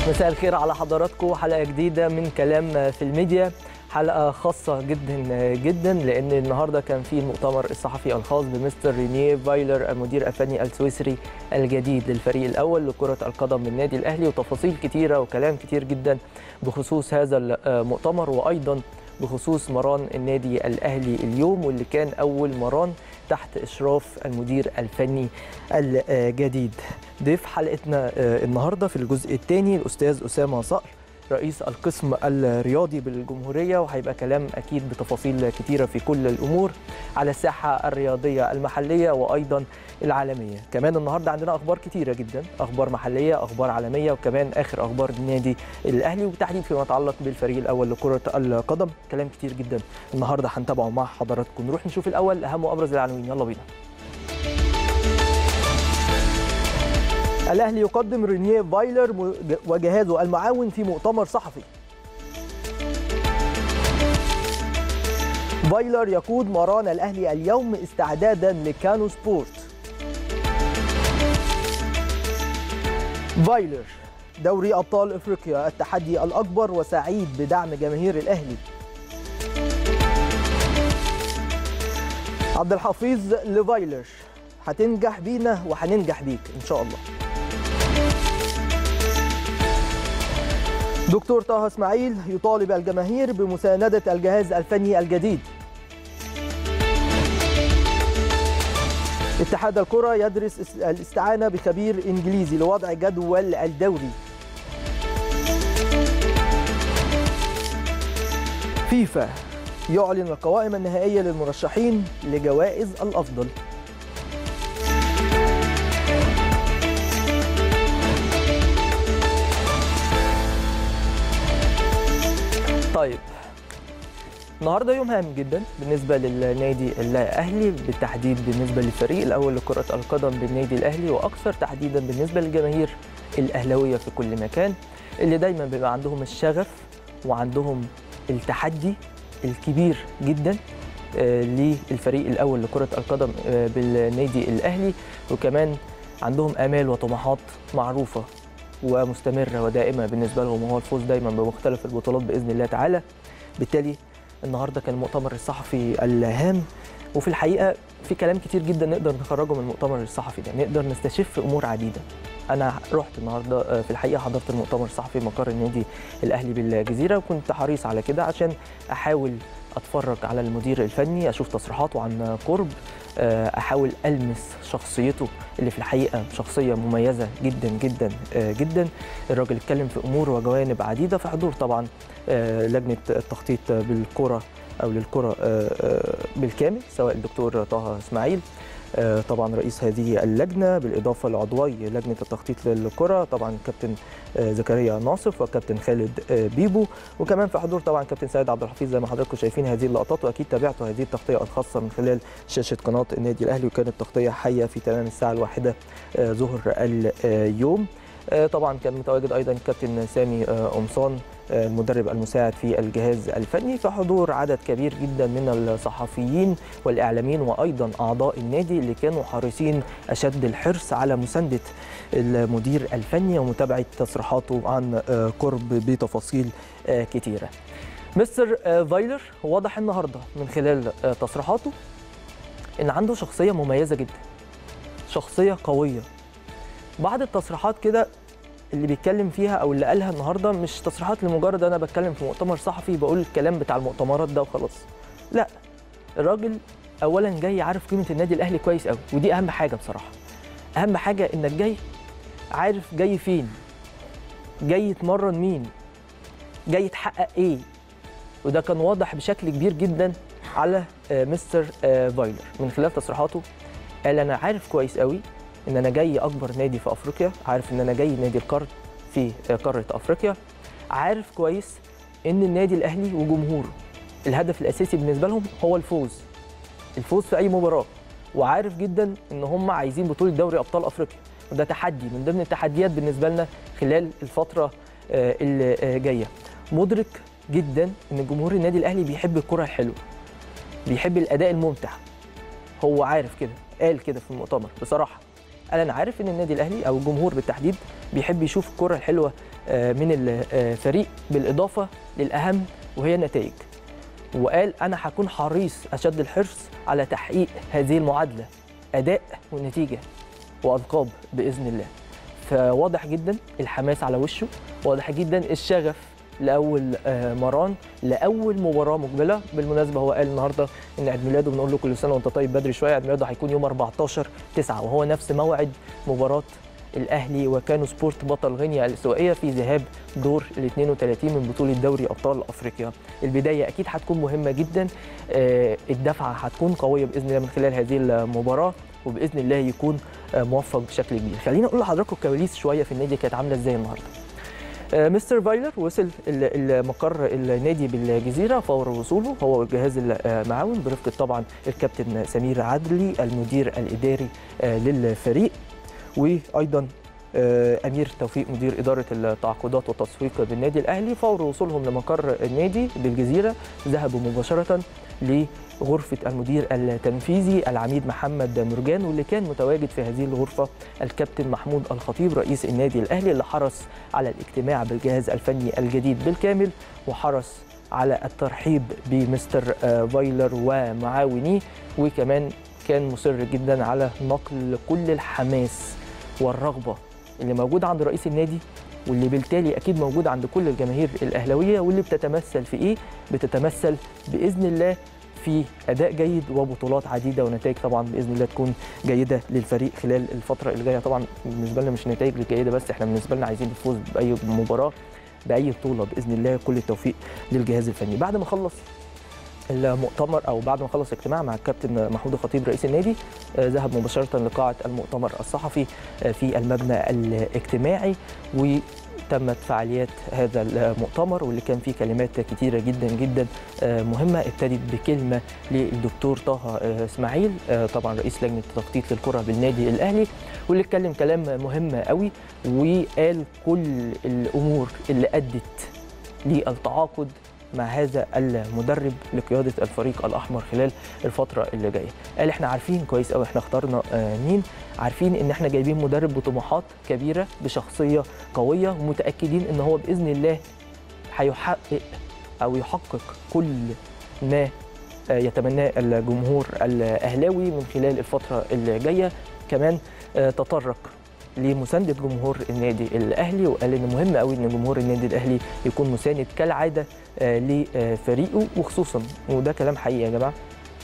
مساء الخير على حضراتكم حلقه جديده من كلام في الميديا حلقه خاصه جدا جدا لان النهارده كان في المؤتمر الصحفي الخاص بمستر رينيه فايلر المدير الفني السويسري الجديد للفريق الاول لكره القدم بالنادي الاهلي وتفاصيل كتيره وكلام كتير جدا بخصوص هذا المؤتمر وايضا بخصوص مران النادي الاهلي اليوم واللي كان اول مران تحت اشراف المدير الفني الجديد ضيف حلقتنا النهارده في الجزء الثاني الاستاذ اسامه صقر رئيس القسم الرياضي بالجمهوريه وهيبقى كلام اكيد بتفاصيل كتيره في كل الامور على الساحه الرياضيه المحليه وايضا العالميه كمان النهارده عندنا اخبار كتيره جدا اخبار محليه اخبار عالميه وكمان اخر اخبار النادي الاهلي وبالتحديد فيما يتعلق بالفريق الاول لكره القدم كلام كتير جدا النهارده هنتابعه مع حضراتكم نروح نشوف الاول اهم وابرز العناوين يلا بينا الاهلي يقدم رينيه فايلر وجهازه المعاون في مؤتمر صحفي فايلر يقود مران الاهلي اليوم استعدادا لكانو سبورت فايلر دوري ابطال افريقيا التحدي الاكبر وسعيد بدعم جماهير الاهلي عبد الحفيظ لفايلر هتنجح بينا وهننجح بيك ان شاء الله دكتور طه اسماعيل يطالب الجماهير بمساندة الجهاز الفني الجديد اتحاد الكرة يدرس الاستعانة بخبير إنجليزي لوضع جدول الدوري فيفا يعلن القوائم النهائية للمرشحين لجوائز الأفضل طيب النهارده يوم هام جدا بالنسبه للنادي الاهلي بالتحديد بالنسبه للفريق الاول لكره القدم بالنادي الاهلي واكثر تحديدا بالنسبه للجماهير الاهلاويه في كل مكان اللي دايما بيبقى عندهم الشغف وعندهم التحدي الكبير جدا للفريق الاول لكره القدم بالنادي الاهلي وكمان عندهم امال وطموحات معروفه ومستمره ودائمه بالنسبه لهم وهو الفوز دايما بمختلف البطولات باذن الله تعالى بالتالي النهارده كان المؤتمر الصحفي الهام وفي الحقيقه في كلام كتير جدا نقدر نخرجه من المؤتمر الصحفي ده نقدر نستشف امور عديده انا رحت النهارده في الحقيقه حضرت المؤتمر الصحفي مقر النادي الاهلي بالجزيره وكنت حريص على كده عشان احاول اتفرج على المدير الفني اشوف تصريحاته عن قرب احاول المس شخصيته اللي في الحقيقه شخصيه مميزه جدا جدا جدا الراجل اتكلم في امور وجوانب عديده في حضور طبعا لجنه التخطيط بالكره او للكره بالكامل سواء الدكتور طه اسماعيل طبعا رئيس هذه اللجنه بالاضافه لعضوي لجنه التخطيط للكره طبعا كابتن زكريا ناصف وكابتن خالد بيبو وكمان في حضور طبعا كابتن سيد عبد الحفيظ زي ما حضراتكم شايفين هذه اللقطات واكيد تابعتوا هذه التغطيه الخاصه من خلال شاشه قناه النادي الاهلي وكانت تغطيه حيه في تمام الساعه الواحده ظهر اليوم طبعا كان متواجد ايضا الكابتن سامي قمصان المدرب المساعد في الجهاز الفني في حضور عدد كبير جدا من الصحفيين والاعلاميين وايضا اعضاء النادي اللي كانوا حريصين اشد الحرص على مسانده المدير الفني ومتابعه تصريحاته عن قرب بتفاصيل كثيره. مستر فايلر واضح النهارده من خلال تصريحاته ان عنده شخصيه مميزه جدا. شخصيه قويه. بعض التصريحات كده اللي بيتكلم فيها او اللي قالها النهارده مش تصريحات لمجرد انا بتكلم في مؤتمر صحفي بقول الكلام بتاع المؤتمرات ده وخلاص لا الراجل اولا جاي عارف قيمه النادي الاهلي كويس قوي ودي اهم حاجه بصراحه اهم حاجه انك جاي عارف جاي فين جاي يتمرن مين جاي تحقق ايه وده كان واضح بشكل كبير جدا على مستر فايلر من خلال تصريحاته قال انا عارف كويس قوي ان انا جاي اكبر نادي في افريقيا عارف ان انا جاي نادي القرن في قاره افريقيا عارف كويس ان النادي الاهلي وجمهوره الهدف الاساسي بالنسبه لهم هو الفوز الفوز في اي مباراه وعارف جدا ان هم عايزين بطوله دوري ابطال افريقيا وده تحدي من ضمن التحديات بالنسبه لنا خلال الفتره اللي جايه مدرك جدا ان جمهور النادي الاهلي بيحب الكره الحلوه بيحب الاداء الممتع هو عارف كده قال كده في المؤتمر بصراحه قال انا عارف ان النادي الاهلي او الجمهور بالتحديد بيحب يشوف الكره الحلوه آه، من الفريق بالاضافه للاهم وهي النتائج وقال انا هكون حريص اشد الحرص على تحقيق هذه المعادله اداء ونتيجه والقاب باذن الله فواضح جدا الحماس على وشه واضح جدا الشغف لاول آه، مران لاول مباراه مقبله بالمناسبه هو قال النهارده ان عيد ميلاده بنقول له كل سنه وانت طيب بدري شويه عيد ميلاده هيكون يوم 14 9 وهو نفس موعد مباراه الاهلي وكانوا سبورت بطل غينيا الاستوائيه في ذهاب دور ال 32 من بطوله دوري ابطال افريقيا البدايه اكيد هتكون مهمه جدا آه، الدفعه هتكون قويه باذن الله من خلال هذه المباراه وباذن الله يكون آه، موفق بشكل كبير خليني اقول لحضراتكم الكواليس شويه في النادي كانت عامله ازاي النهارده آه، مستر فايلر وصل ال- المقر النادي بالجزيره فور وصوله هو والجهاز المعاون برفقه طبعا الكابتن سمير عدلي المدير الاداري آه، للفريق وايضا آه، امير توفيق مدير اداره التعاقدات والتسويق بالنادي الاهلي فور وصولهم لمقر النادي بالجزيره ذهبوا مباشره لغرفه المدير التنفيذي العميد محمد مرجان واللي كان متواجد في هذه الغرفه الكابتن محمود الخطيب رئيس النادي الاهلي اللي حرص على الاجتماع بالجهاز الفني الجديد بالكامل وحرص على الترحيب بمستر آه، فايلر ومعاونيه وكمان كان مصر جدا على نقل كل الحماس والرغبه اللي موجوده عند رئيس النادي واللي بالتالي اكيد موجود عند كل الجماهير الاهلاويه واللي بتتمثل في ايه؟ بتتمثل باذن الله في اداء جيد وبطولات عديده ونتائج طبعا باذن الله تكون جيده للفريق خلال الفتره اللي جايه طبعا بالنسبه لنا مش نتائج جيده بس احنا بالنسبه لنا عايزين نفوز باي مباراه باي بطوله باذن الله كل التوفيق للجهاز الفني بعد ما خلص المؤتمر او بعد ما خلص اجتماع مع الكابتن محمود الخطيب رئيس النادي آه، ذهب مباشره لقاعه المؤتمر الصحفي آه، في المبنى الاجتماعي وتمت فعاليات هذا المؤتمر واللي كان فيه كلمات كتيره جدا جدا آه، مهمه ابتدت بكلمه للدكتور طه آه، اسماعيل آه، طبعا رئيس لجنه التخطيط للكره بالنادي الاهلي واللي اتكلم كلام مهم قوي وقال كل الامور اللي ادت للتعاقد مع هذا المدرب لقياده الفريق الاحمر خلال الفتره اللي جايه قال احنا عارفين كويس قوي احنا اخترنا آه، مين عارفين ان احنا جايبين مدرب بطموحات كبيره بشخصيه قويه ومتاكدين ان هو باذن الله هيحقق او يحقق كل ما آه، يتمناه الجمهور الاهلاوي من خلال الفتره اللي جايه كمان آه، تطرق لمسانده جمهور النادي الاهلي وقال ان مهم قوي ان جمهور النادي الاهلي يكون مساند كالعاده آه، لفريقه وخصوصا وده كلام حقيقي يا جماعه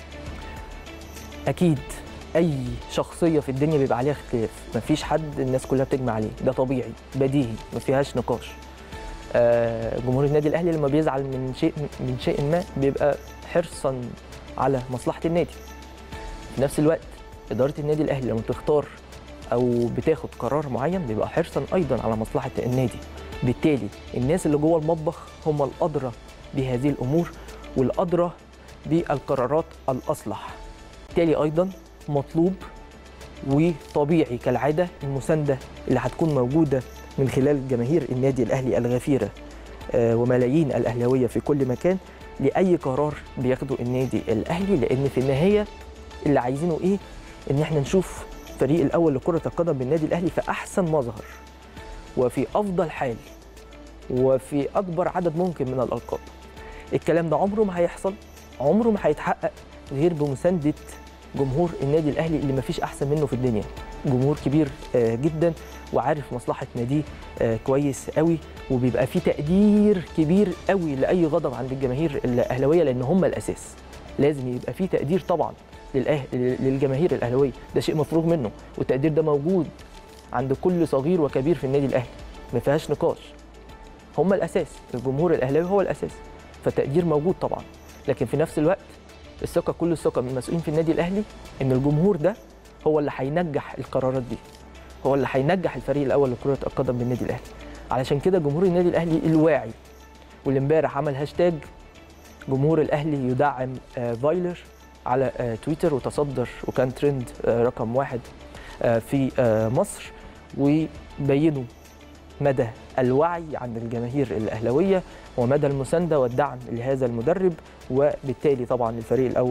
اكيد اي شخصيه في الدنيا بيبقى عليها اختلاف مفيش حد الناس كلها بتجمع عليه ده طبيعي بديهي ما فيهاش نقاش آه، جمهور النادي الاهلي لما بيزعل من شيء من شيء ما بيبقى حرصا على مصلحه النادي في نفس الوقت اداره النادي الاهلي لما بتختار او بتاخد قرار معين بيبقى حرصا ايضا على مصلحه النادي بالتالي الناس اللي جوه المطبخ هم الادرى بهذه الامور والادرى بالقرارات الاصلح بالتالي ايضا مطلوب وطبيعي كالعاده المسانده اللي هتكون موجوده من خلال جماهير النادي الاهلي الغفيره آه، وملايين الاهلاويه في كل مكان لاي قرار بياخده النادي الاهلي لان في النهايه اللي عايزينه ايه ان احنا نشوف الفريق الاول لكره القدم بالنادي الاهلي في احسن مظهر وفي افضل حال وفي اكبر عدد ممكن من الالقاب الكلام ده عمره ما هيحصل عمره ما هيتحقق غير بمسانده جمهور النادي الاهلي اللي ما فيش احسن منه في الدنيا جمهور كبير آه، جدا وعارف مصلحه ناديه آه، كويس قوي وبيبقى في تقدير كبير قوي لاي غضب عند الجماهير الاهلاويه لان هم الاساس لازم يبقى في تقدير طبعا للأه... للجماهير الاهلاويه ده شيء مفروغ منه والتقدير ده موجود عند كل صغير وكبير في النادي الاهلي ما فيهاش نقاش هم الاساس الجمهور الاهلاوي هو الاساس فالتقدير موجود طبعا لكن في نفس الوقت الثقه كل الثقه من المسؤولين في النادي الاهلي ان الجمهور ده هو اللي هينجح القرارات دي هو اللي هينجح الفريق الاول لكره القدم بالنادي الاهلي علشان كده جمهور النادي الاهلي الواعي واللي امبارح عمل هاشتاج جمهور الاهلي يدعم آه، فايلر على آه، تويتر وتصدر وكان ترند آه، رقم واحد آه، في آه، مصر وبينوا مدى الوعي عند الجماهير الاهلاويه ومدى المسانده والدعم لهذا المدرب وبالتالي طبعا الفريق الاول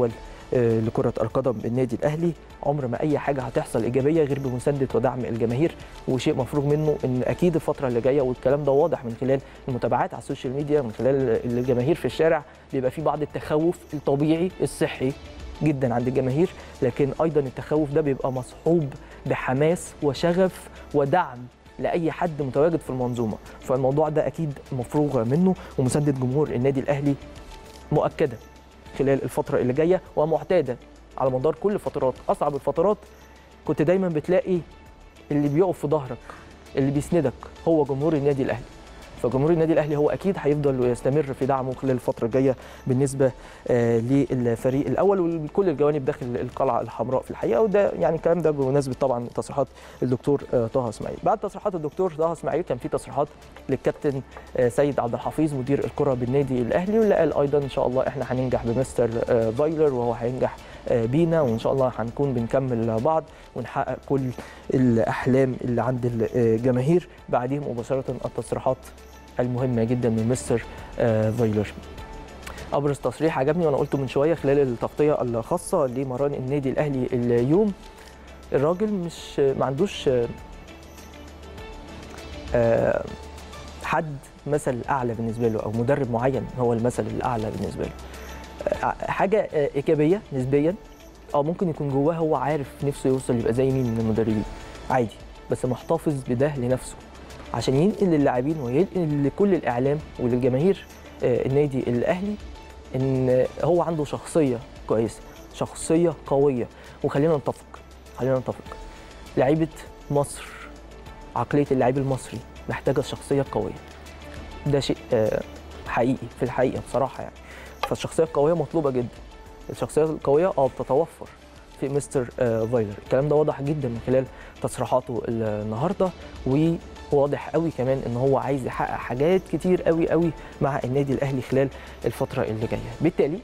آه، لكره القدم بالنادي الاهلي عمر ما اي حاجه هتحصل ايجابيه غير بمسانده ودعم الجماهير وشيء مفروغ منه ان اكيد الفتره اللي جايه والكلام ده واضح من خلال المتابعات على السوشيال ميديا من خلال الجماهير في الشارع بيبقى في بعض التخوف الطبيعي الصحي جدا عند الجماهير لكن ايضا التخوف ده بيبقى مصحوب بحماس وشغف ودعم لاي حد متواجد في المنظومه فالموضوع ده اكيد مفروغ منه ومسانده جمهور النادي الاهلي مؤكده خلال الفتره اللي جايه ومعتاده على مدار كل الفترات اصعب الفترات كنت دايما بتلاقي اللي بيقف في ظهرك اللي بيسندك هو جمهور النادي الاهلي فجمهور النادي الاهلي هو اكيد هيفضل ويستمر في دعمه خلال الفتره الجايه بالنسبه آه، للفريق الاول وكل الجوانب داخل القلعه الحمراء في الحقيقه وده يعني الكلام ده بمناسبه طبعا تصريحات الدكتور آه، طه اسماعيل بعد تصريحات الدكتور طه اسماعيل كان في تصريحات للكابتن آه، سيد عبد الحفيظ مدير الكره بالنادي الاهلي واللي قال ايضا ان شاء الله احنا هننجح بمستر آه، فايلر وهو هينجح آه، بينا وان شاء الله هنكون بنكمل بعض ونحقق كل الاحلام اللي عند الجماهير بعدين مباشره التصريحات المهمه جدا من مستر آه، فايلر ابرز تصريح عجبني وانا قلته من شويه خلال التغطيه الخاصه لمران النادي الاهلي اليوم الراجل مش ما عندوش آه، حد مثل اعلى بالنسبه له او مدرب معين هو المثل الاعلى بالنسبه له آه، حاجه آه، ايجابيه نسبيا او ممكن يكون جواه هو عارف نفسه يوصل يبقى زي مين من المدربين عادي بس محتفظ بده لنفسه عشان ينقل للاعبين وينقل لكل الاعلام وللجماهير آه، النادي الاهلي ان هو عنده شخصيه كويسه شخصيه قويه وخلينا نتفق خلينا نتفق لعيبه مصر عقليه اللاعب المصري محتاجه شخصيه قويه ده شيء آه، حقيقي في الحقيقه بصراحه يعني فالشخصيه القويه مطلوبه جدا الشخصيه القويه اه بتتوفر في مستر آه، فايلر الكلام ده واضح جدا من خلال تصريحاته النهارده وواضح قوي كمان ان هو عايز يحقق حاجات كتير قوي قوي مع النادي الاهلي خلال الفتره اللي جايه بالتالي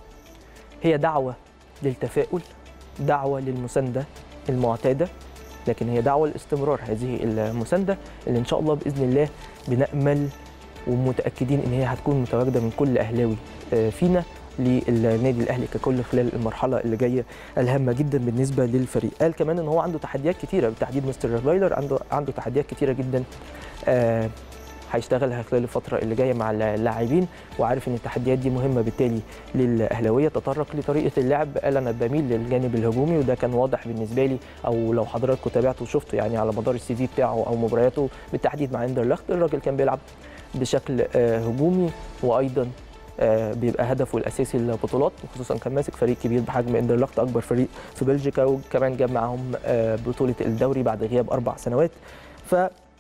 هي دعوه للتفاؤل دعوه للمسانده المعتاده لكن هي دعوه لاستمرار هذه المسانده اللي ان شاء الله باذن الله بنامل ومتاكدين ان هي هتكون متواجده من كل اهلاوي آه، فينا للنادي الاهلي ككل خلال المرحله اللي جايه الهامه جدا بالنسبه للفريق قال كمان ان هو عنده تحديات كتيره بالتحديد مستر فايلر عنده عنده تحديات كتيره جدا آه، هيشتغلها خلال الفتره اللي جايه مع اللاعبين وعارف ان التحديات دي مهمه بالتالي للاهلاويه تطرق لطريقه اللعب قال انا بميل للجانب الهجومي وده كان واضح بالنسبه لي او لو حضراتكم تابعتوا وشفتوا يعني على مدار السي في بتاعه او مبارياته بالتحديد مع اندرلخت الراجل كان بيلعب بشكل آه، هجومي وايضا آه، بيبقى هدفه الاساسي البطولات وخصوصا كان ماسك فريق كبير بحجم اندرلخت اكبر فريق في بلجيكا وكمان جاب معاهم آه، بطوله الدوري بعد غياب اربع سنوات ف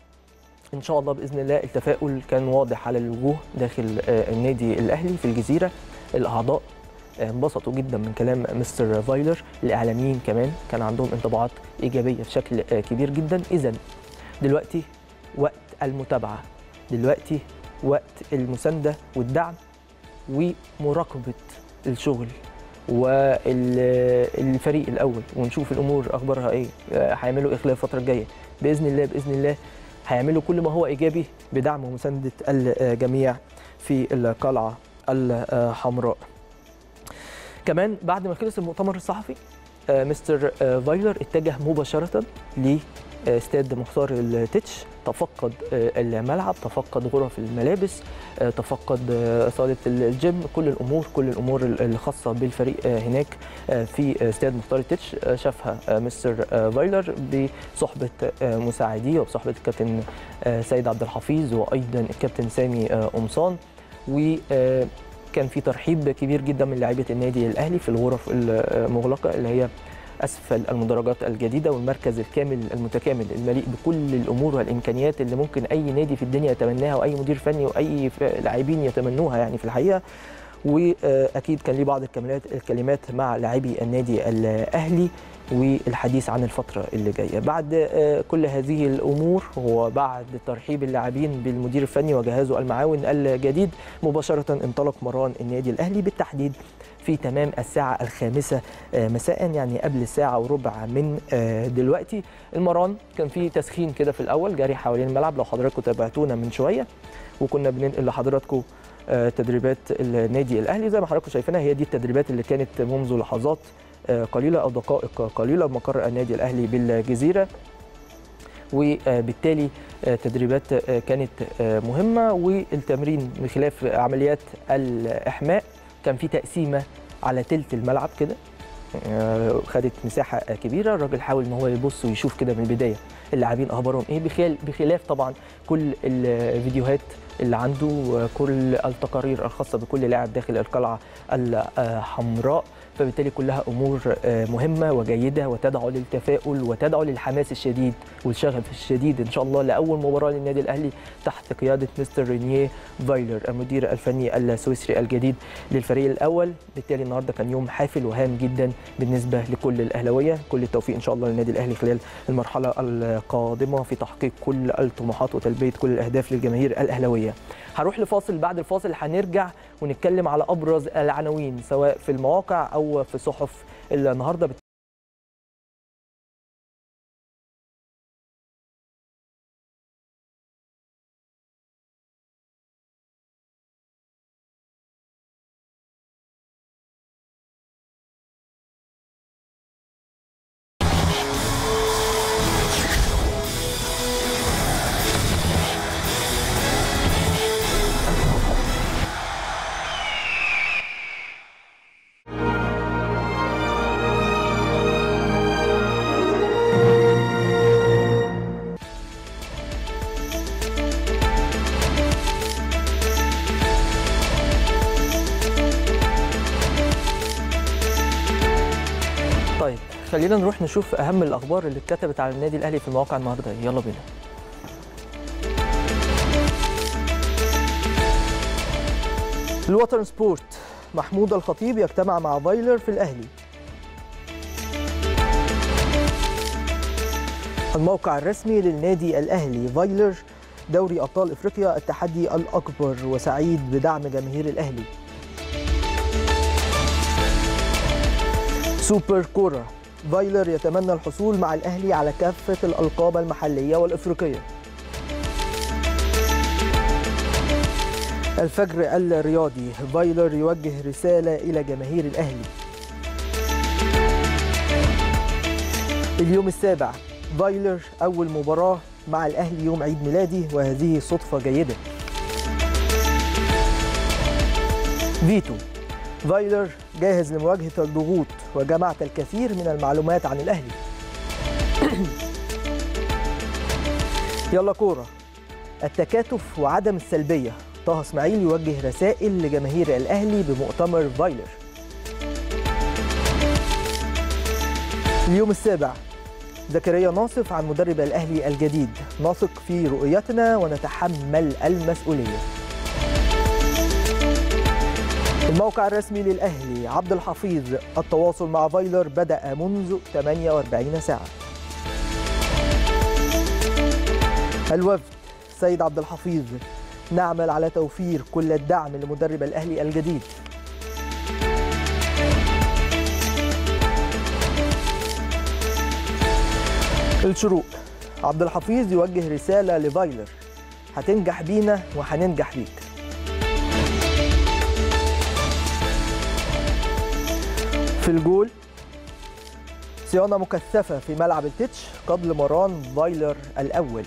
ان شاء الله باذن الله التفاؤل كان واضح على الوجوه داخل آه، النادي الاهلي في الجزيره الاعضاء آه، انبسطوا جدا من كلام مستر فايلر الاعلاميين كمان كان عندهم انطباعات ايجابيه بشكل آه، كبير جدا اذا دلوقتي وقت المتابعه دلوقتي وقت المسانده والدعم ومراقبه الشغل والفريق الاول ونشوف الامور اخبارها ايه آه، هيعملوا ايه خلال الفتره الجايه باذن الله باذن الله هيعملوا كل ما هو ايجابي بدعم ومسانده الجميع في القلعه الحمراء كمان بعد ما خلص المؤتمر الصحفي آه، مستر آه، فايلر اتجه مباشره لاستاد مختار التتش تفقد آه، الملعب تفقد غرف الملابس آه، تفقد آه، صاله الجيم كل الامور كل الامور الخاصه بالفريق آه، هناك آه، في استاد مختار التتش آه، شافها آه، مستر آه، فايلر بصحبه آه، مساعديه وبصحبه الكابتن آه، سيد عبد الحفيظ وايضا الكابتن سامي آه، قمصان وكان في ترحيب كبير جدا من لاعيبه النادي الاهلي في الغرف المغلقه اللي هي اسفل المدرجات الجديده والمركز الكامل المتكامل المليء بكل الامور والامكانيات اللي ممكن اي نادي في الدنيا يتمناها واي مدير فني واي ف- لاعبين يتمنوها يعني في الحقيقه واكيد كان ليه بعض الكلمات الكلمات مع لاعبي النادي الاهلي والحديث عن الفترة اللي جاية بعد آه، كل هذه الأمور وبعد ترحيب اللاعبين بالمدير الفني وجهازه المعاون الجديد مباشرة انطلق مران النادي الأهلي بالتحديد في تمام الساعة الخامسة آه، مساء يعني قبل الساعة وربع من آه، دلوقتي المران كان في تسخين كده في الأول جري حوالين الملعب لو حضراتكم تابعتونا من شوية وكنا بننقل لحضراتكم آه، تدريبات النادي الأهلي زي ما حضراتكم شايفينها هي دي التدريبات اللي كانت منذ لحظات آه، قليلة أو دقائق قليلة بمقر النادي الأهلي بالجزيرة وبالتالي آه، تدريبات آه، كانت آه، مهمة والتمرين بخلاف عمليات الإحماء كان في تقسيمة على تلت الملعب كده آه، خدت مساحة كبيرة الراجل حاول ان هو يبص ويشوف كده من البداية اللاعبين اخبارهم ايه بخلاف بخلاف طبعا كل الفيديوهات اللي عنده وكل التقارير الخاصة بكل لاعب داخل القلعة الحمراء فبالتالي كلها امور آه، مهمه وجيده وتدعو للتفاؤل وتدعو للحماس الشديد والشغف الشديد ان شاء الله لاول مباراه للنادي الاهلي تحت قياده مستر رينيه فايلر المدير الفني السويسري الجديد للفريق الاول بالتالي النهارده كان يوم حافل وهام جدا بالنسبه لكل الاهلاويه كل التوفيق ان شاء الله للنادي الاهلي خلال المرحله القادمه في تحقيق كل الطموحات وتلبيه كل الاهداف للجماهير الاهلاويه هروح لفاصل بعد الفاصل هنرجع ونتكلم على ابرز العناوين سواء في المواقع او في صحف النهارده طيب خلينا نروح نشوف اهم الاخبار اللي اتكتبت على النادي الاهلي في المواقع النهارده يلا بينا الوطن سبورت محمود الخطيب يجتمع مع فايلر في الاهلي الموقع الرسمي للنادي الاهلي فايلر دوري ابطال افريقيا التحدي الاكبر وسعيد بدعم جماهير الاهلي سوبر كورة فايلر يتمنى الحصول مع الأهلي على كافة الألقاب المحلية والإفريقية الفجر الرياضي فايلر يوجه رسالة إلى جماهير الأهلي اليوم السابع فايلر أول مباراة مع الأهلي يوم عيد ميلادي وهذه صدفة جيدة فيتو فايلر جاهز لمواجهة الضغوط وجمعت الكثير من المعلومات عن الأهلي يلا كورة التكاتف وعدم السلبية طه اسماعيل يوجه رسائل لجماهير الأهلي بمؤتمر فايلر اليوم السابع زكريا ناصف عن مدرب الأهلي الجديد نثق في رؤيتنا ونتحمل المسؤولية الموقع الرسمي للأهلي عبد الحفيظ التواصل مع فايلر بدأ منذ 48 ساعة الوفد سيد عبد الحفيظ نعمل على توفير كل الدعم لمدرب الأهلي الجديد الشروق عبد الحفيظ يوجه رسالة لفايلر هتنجح بينا وهننجح بيك في الجول صيانة مكثفة في ملعب التتش قبل مران فايلر الأول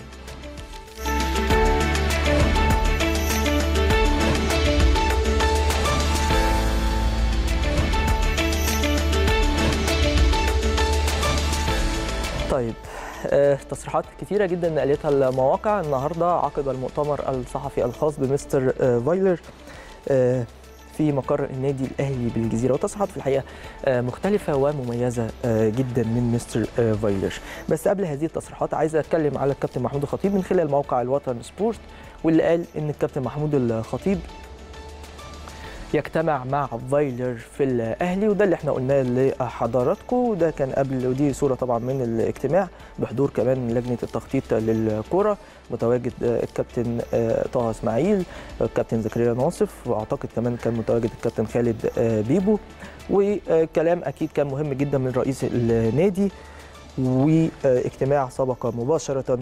طيب آه، تصريحات كتيرة جدا نقلتها المواقع النهاردة عقب المؤتمر الصحفي الخاص بمستر آه، فايلر آه، في مقر النادي الاهلي بالجزيره وتصريحات في الحقيقه آه، مختلفه ومميزه آه، جدا من مستر آه، فايلر بس قبل هذه التصريحات عايز اتكلم على الكابتن محمود الخطيب من خلال موقع الوطن سبورت واللي قال ان الكابتن محمود الخطيب يجتمع مع فايلر في الاهلي وده اللي احنا قلناه لحضراتكم وده كان قبل ودي صوره طبعا من الاجتماع بحضور كمان لجنه التخطيط للكره متواجد الكابتن طه اسماعيل الكابتن زكريا ناصف واعتقد كمان كان متواجد الكابتن خالد بيبو وكلام اكيد كان مهم جدا من رئيس النادي واجتماع سبق مباشره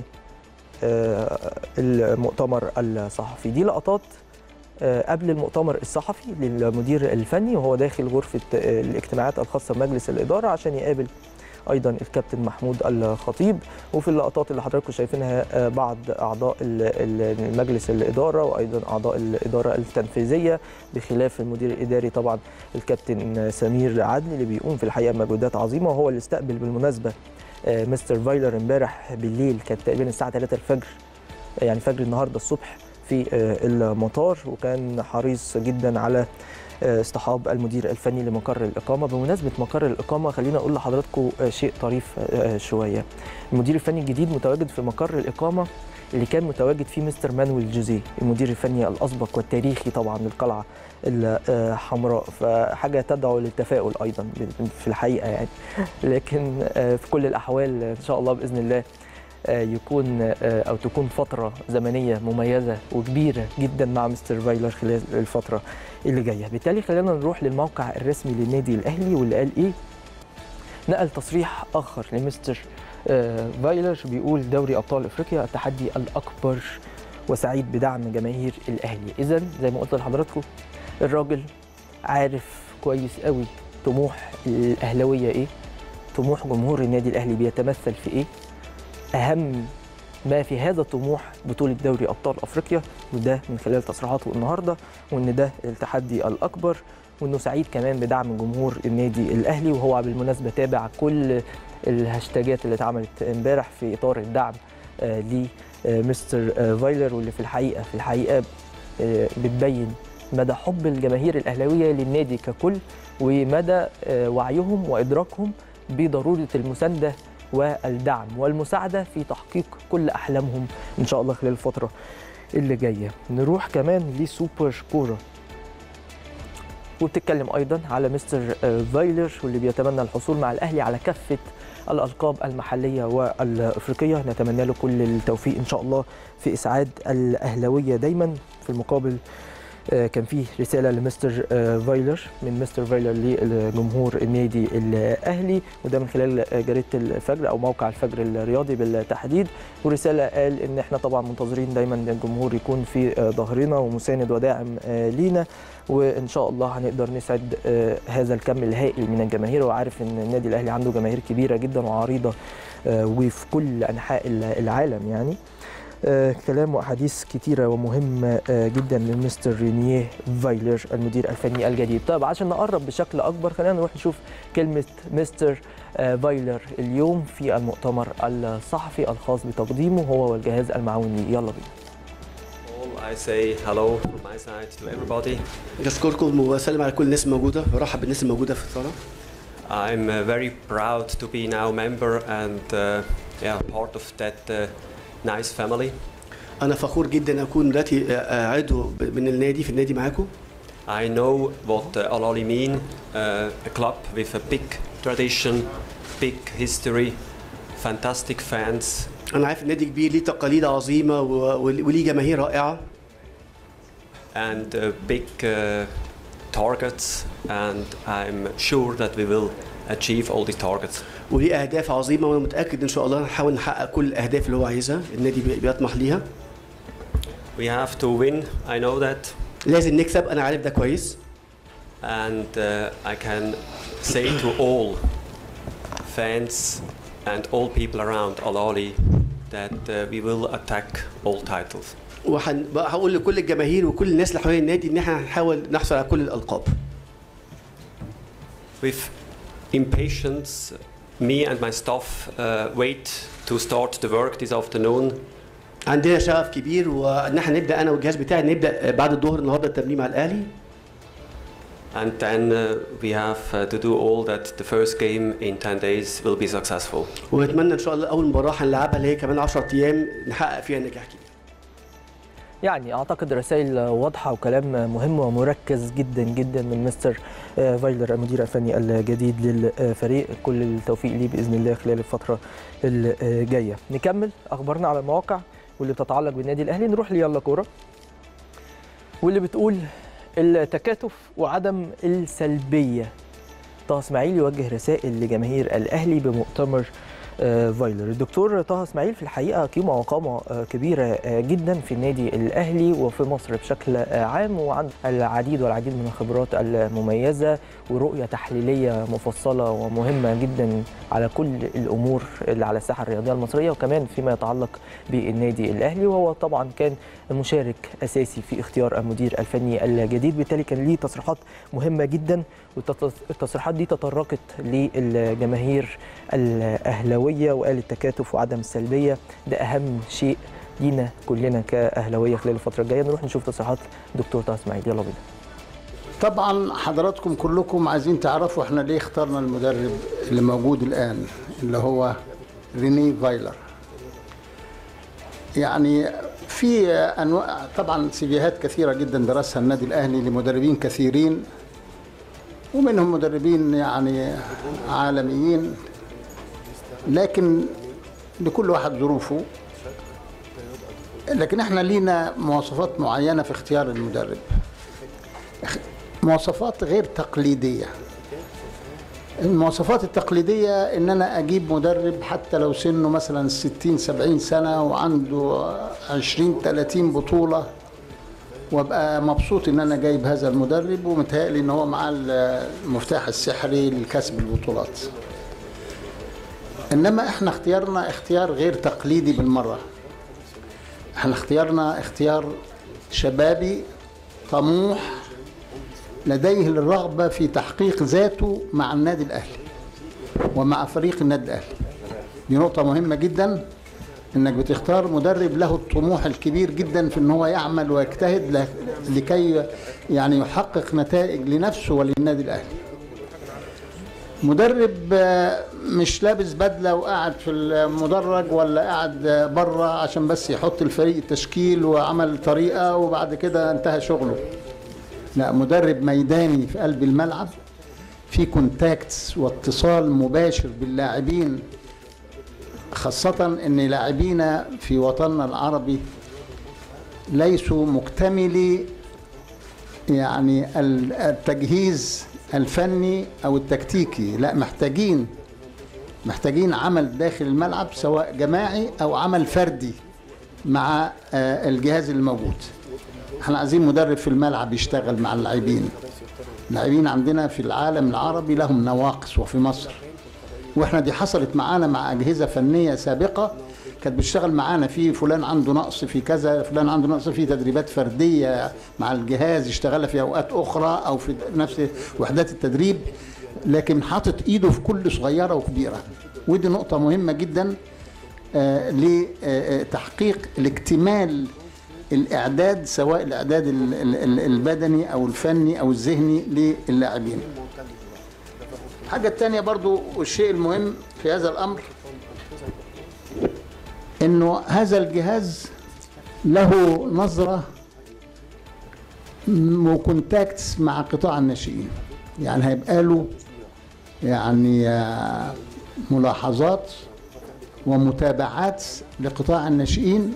المؤتمر الصحفي دي لقطات قبل المؤتمر الصحفي للمدير الفني وهو داخل غرفه الاجتماعات الخاصه بمجلس الاداره عشان يقابل ايضا الكابتن محمود الخطيب وفي اللقطات اللي حضراتكم شايفينها بعض اعضاء المجلس الاداره وايضا اعضاء الاداره التنفيذيه بخلاف المدير الاداري طبعا الكابتن سمير عدلي اللي بيقوم في الحقيقه بمجهودات عظيمه وهو اللي استقبل بالمناسبه مستر فايلر امبارح بالليل كانت تقريبا الساعه 3 الفجر يعني فجر النهارده الصبح في المطار وكان حريص جدا على اصطحاب المدير الفني لمقر الاقامه بمناسبه مقر الاقامه خلينا اقول لحضراتكم شيء طريف شويه المدير الفني الجديد متواجد في مقر الاقامه اللي كان متواجد فيه مستر مانويل جوزيه المدير الفني الاسبق والتاريخي طبعا للقلعه الحمراء فحاجه تدعو للتفاؤل ايضا في الحقيقه يعني لكن في كل الاحوال ان شاء الله باذن الله يكون او تكون فتره زمنيه مميزه وكبيره جدا مع مستر فايلر خلال الفتره اللي جايه بالتالي خلينا نروح للموقع الرسمي للنادي الاهلي واللي قال ايه نقل تصريح اخر لمستر فايلر بيقول دوري ابطال افريقيا التحدي الاكبر وسعيد بدعم جماهير الاهلي اذا زي ما قلت لحضراتكم الراجل عارف كويس قوي طموح الاهلاويه ايه طموح جمهور النادي الاهلي بيتمثل في ايه اهم ما في هذا الطموح بطولة دوري أبطال أفريقيا وده من خلال تصريحاته النهاردة وإن ده التحدي الأكبر وإنه سعيد كمان بدعم جمهور النادي الأهلي وهو بالمناسبة تابع كل الهاشتاجات اللي اتعملت امبارح في إطار الدعم لمستر فايلر واللي في الحقيقة في الحقيقة بتبين مدى حب الجماهير الأهلاوية للنادي ككل ومدى وعيهم وإدراكهم بضرورة المساندة والدعم والمساعده في تحقيق كل احلامهم ان شاء الله خلال الفتره اللي جايه نروح كمان لسوبر كوره وبتتكلم ايضا على مستر فايلر واللي بيتمنى الحصول مع الاهلي على كافه الالقاب المحليه والافريقيه نتمنى له كل التوفيق ان شاء الله في اسعاد الاهلاويه دايما في المقابل كان فيه رساله لمستر فايلر من مستر فايلر لجمهور النادي الاهلي وده من خلال جريده الفجر او موقع الفجر الرياضي بالتحديد ورساله قال ان احنا طبعا منتظرين دايما الجمهور يكون في ظهرنا ومساند وداعم لينا وان شاء الله هنقدر نسعد هذا الكم الهائل من الجماهير وعارف ان النادي الاهلي عنده جماهير كبيره جدا وعريضه وفي كل انحاء العالم يعني آه كلام واحاديث كتيره ومهمه آه جدا من مستر رينيه فايلر المدير الفني الجديد طيب عشان نقرب بشكل اكبر خلينا نروح نشوف كلمه مستر آه فايلر اليوم في المؤتمر الصحفي الخاص بتقديمه هو والجهاز المعاوني يلا بينا I say hello from my side to everybody. أشكركم وأسلم على كل الناس الموجودة برحب بالناس الموجودة في الصالة. I'm uh, very proud to be now member and uh, yeah part of that uh, nice family. أنا فخور جدا أكون دلوقتي عضو من النادي في النادي معاكم. I know what uh, Al Ahly mean, uh, a club with a big tradition, big history, fantastic fans. أنا عارف النادي كبير ليه تقاليد عظيمة وليه جماهير رائعة. And uh, big uh, targets, and I'm sure that we will achieve all these targets. وليه اهداف عظيمه وانا متاكد ان شاء الله نحاول نحقق كل الاهداف اللي هو عايزها النادي بيطمح ليها We have to win, I know that. لازم نكسب انا عارف ده كويس And uh, I can say to all fans and all people around Al Ahly that uh, we will attack all titles. وهقول لكل الجماهير وكل الناس اللي حوالين النادي ان احنا هنحاول نحصل على كل الالقاب. With impatience, me and my staff uh, wait to start the work this afternoon. عندنا شغف كبير وان احنا نبدا انا والجهاز بتاعي نبدا بعد الظهر النهارده التمرين مع الاهلي. And then uh, we have uh, to do all that the first game in 10 days will be successful. ونتمنى ان شاء الله اول مباراه هنلعبها اللي هي كمان 10 ايام نحقق فيها نجاح كبير. يعني اعتقد رسائل واضحه وكلام مهم ومركز جدا جدا من مستر آه، فايلر المدير الفني الجديد للفريق كل التوفيق ليه باذن الله خلال الفتره الجايه نكمل اخبارنا على المواقع واللي بتتعلق بالنادي الاهلي نروح ليلا كوره واللي بتقول التكاتف وعدم السلبيه طه اسماعيل يوجه رسائل لجماهير الاهلي بمؤتمر آه، فايلر الدكتور طه اسماعيل في الحقيقه قيمه وقامه آه، كبيره آه، جدا في النادي الاهلي وفي مصر بشكل آه، عام وعنده العديد والعديد من الخبرات المميزه ورؤيه تحليليه مفصله ومهمه جدا على كل الامور اللي على الساحه الرياضيه المصريه وكمان فيما يتعلق بالنادي الاهلي وهو طبعا كان مشارك اساسي في اختيار المدير الفني الجديد بالتالي كان ليه تصريحات مهمه جدا والتصريحات دي تطرقت للجماهير الاهلاويه وقال التكاتف وعدم السلبيه ده اهم شيء لينا كلنا كاهلاويه خلال الفتره الجايه نروح نشوف تصريحات دكتور طه اسماعيل يلا بينا طبعا حضراتكم كلكم عايزين تعرفوا احنا ليه اخترنا المدرب اللي موجود الان اللي هو ريني فايلر يعني في انواع طبعا سيفيهات كثيره جدا درسها النادي الاهلي لمدربين كثيرين ومنهم مدربين يعني عالميين لكن لكل واحد ظروفه لكن احنا لينا مواصفات معينه في اختيار المدرب مواصفات غير تقليديه المواصفات التقليدية إن أنا أجيب مدرب حتى لو سنه مثلا 60 70 سنة وعنده 20 30 بطولة وابقى مبسوط ان انا جايب هذا المدرب ومتهيألي ان هو معاه المفتاح السحري لكسب البطولات انما احنا اختيارنا اختيار غير تقليدي بالمره احنا اختيارنا اختيار شبابي طموح لديه الرغبه في تحقيق ذاته مع النادي الاهلي ومع فريق النادي الاهلي دي نقطه مهمه جدا انك بتختار مدرب له الطموح الكبير جدا في ان هو يعمل ويجتهد ل- لكي يعني يحقق نتائج لنفسه وللنادي الاهلي مدرب آه، مش لابس بدله وقاعد في المدرج ولا قاعد بره عشان بس يحط الفريق التشكيل وعمل طريقه وبعد كده انتهى شغله لا مدرب ميداني في قلب الملعب في كونتاكتس واتصال مباشر باللاعبين خاصة ان لاعبينا في وطننا العربي ليسوا مكتملي يعني ال- التجهيز الفني او التكتيكي لا محتاجين محتاجين عمل داخل الملعب سواء جماعي او عمل فردي مع آه، الجهاز الموجود احنا عايزين مدرب في الملعب يشتغل مع اللاعبين اللاعبين عندنا في العالم العربي لهم نواقص وفي مصر واحنا دي حصلت معانا مع اجهزه فنيه سابقه كانت بتشتغل معانا في فلان عنده نقص في كذا فلان عنده نقص في تدريبات فرديه مع الجهاز يشتغلها في اوقات اخرى او في نفس وحدات التدريب لكن حاطط ايده في كل صغيره وكبيره ودي نقطه مهمه جدا آه، لتحقيق الاكتمال الاعداد سواء الاعداد ال- ال- ال- البدني او الفني او الذهني للاعبين الحاجة التانية برضو والشيء المهم في هذا الأمر إنه هذا الجهاز له نظرة م- وكونتاكتس مع قطاع الناشئين يعني هيبقى له يعني آه، ملاحظات ومتابعات لقطاع الناشئين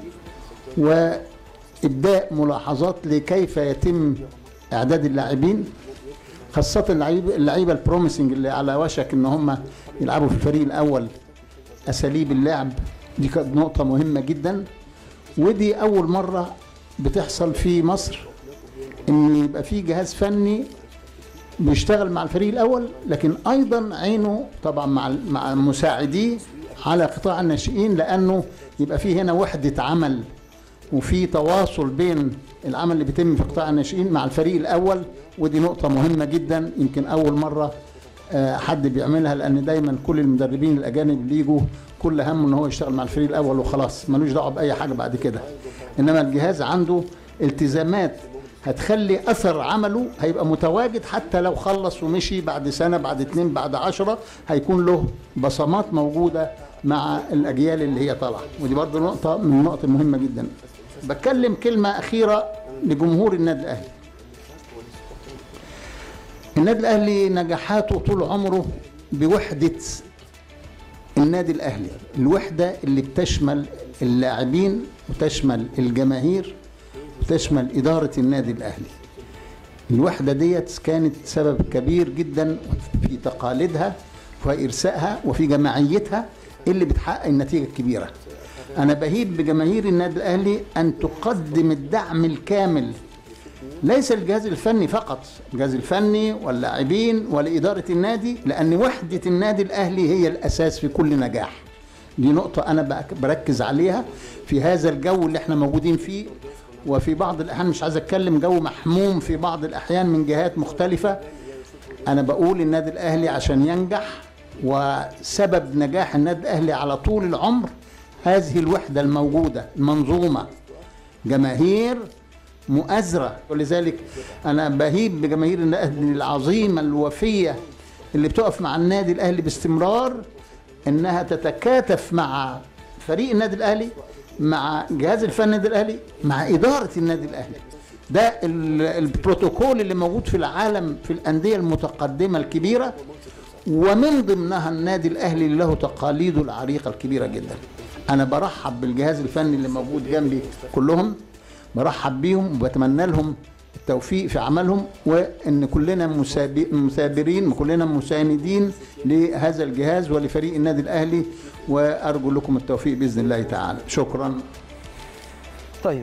وإبداء ملاحظات لكيف يتم إعداد اللاعبين خاصة اللعيبة اللعيبة البروميسنج اللي على وشك ان هم يلعبوا في الفريق الاول اساليب اللعب دي كانت نقطة مهمة جدا ودي اول مرة بتحصل في مصر ان يبقى في جهاز فني بيشتغل مع الفريق الاول لكن ايضا عينه طبعا مع مع مساعديه على قطاع الناشئين لانه يبقى في هنا وحدة عمل وفي تواصل بين العمل اللي بيتم في قطاع الناشئين مع الفريق الاول ودي نقطة مهمة جدا يمكن أول مرة آه، حد بيعملها لأن دايما كل المدربين الأجانب اللي يجوا كل همه إن هو يشتغل مع الفريق الأول وخلاص ملوش دعوة بأي حاجة بعد كده إنما الجهاز عنده التزامات هتخلي أثر عمله هيبقى متواجد حتى لو خلص ومشي بعد سنة بعد اتنين بعد عشرة هيكون له بصمات موجودة مع الأجيال اللي هي طالعة ودي برضه نقطة من النقط المهمة جدا بتكلم كلمة أخيرة لجمهور النادي الأهلي النادي الأهلي نجاحاته طول عمره بوحدة النادي الأهلي الوحدة اللي بتشمل اللاعبين وتشمل الجماهير وتشمل إدارة النادي الأهلي الوحدة ديت كانت سبب كبير جدا في تقاليدها وفي إرسائها وفي جماعيتها اللي بتحقق النتيجة الكبيرة أنا بهيب بجماهير النادي الأهلي أن تقدم الدعم الكامل ليس الجهاز الفني فقط الجهاز الفني واللاعبين ولإدارة النادي لأن وحدة النادي الأهلي هي الأساس في كل نجاح دي نقطة أنا بأك- بركز عليها في هذا الجو اللي احنا موجودين فيه وفي بعض الأحيان مش عايز أتكلم جو محموم في بعض الأحيان من جهات مختلفة أنا بقول النادي الأهلي عشان ينجح وسبب نجاح النادي الأهلي على طول العمر هذه الوحدة الموجودة المنظومة جماهير مؤازرة ولذلك أنا بهيب بجماهير الأهلي العظيمة الوفية اللي بتقف مع النادي الأهلي باستمرار إنها تتكاتف مع فريق النادي الأهلي مع جهاز الفني النادي الأهلي مع إدارة النادي الأهلي ده ال- البروتوكول اللي موجود في العالم في الأندية المتقدمة الكبيرة ومن ضمنها النادي الأهلي اللي له تقاليده العريقة الكبيرة جدا أنا برحب بالجهاز الفني اللي موجود جنبي كلهم برحب بيهم وبتمنى لهم التوفيق في عملهم وان كلنا مساب- مثابرين وكلنا مساندين لهذا الجهاز ولفريق النادي الاهلي وارجو لكم التوفيق باذن الله تعالى شكرا طيب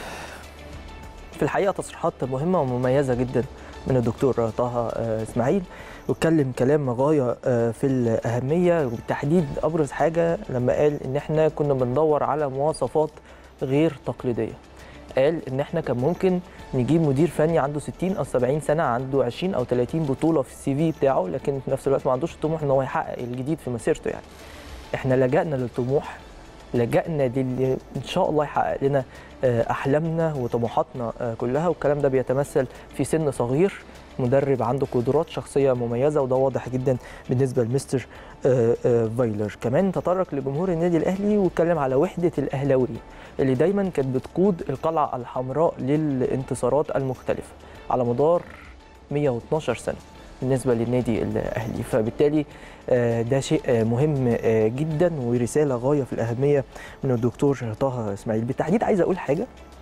في الحقيقه تصريحات مهمه ومميزه جدا من الدكتور طه آه، اسماعيل واتكلم كلام غايه آه، في الاهميه وبالتحديد ابرز حاجه لما قال ان احنا كنا بندور على مواصفات غير تقليديه قال ان احنا كان ممكن نجيب مدير فني عنده 60 او 70 سنه عنده 20 او 30 بطوله في السي في بتاعه لكن في نفس الوقت ما عندوش الطموح ان هو يحقق الجديد في مسيرته يعني احنا لجأنا للطموح لجأنا للي ان شاء الله يحقق لنا آه، احلامنا وطموحاتنا آه، كلها والكلام ده بيتمثل في سن صغير مدرب عنده قدرات شخصيه مميزه وده واضح جدا بالنسبه لمستر آه، آه، فايلر كمان تطرق لجمهور النادي الاهلي واتكلم على وحده الاهلاويه اللي دايما كانت بتقود القلعه الحمراء للانتصارات المختلفه على مدار 112 سنه بالنسبه للنادي الاهلي فبالتالي آه، ده شيء آه، مهم آه، جدا ورساله غايه في الاهميه من الدكتور طه اسماعيل بالتحديد عايز اقول حاجه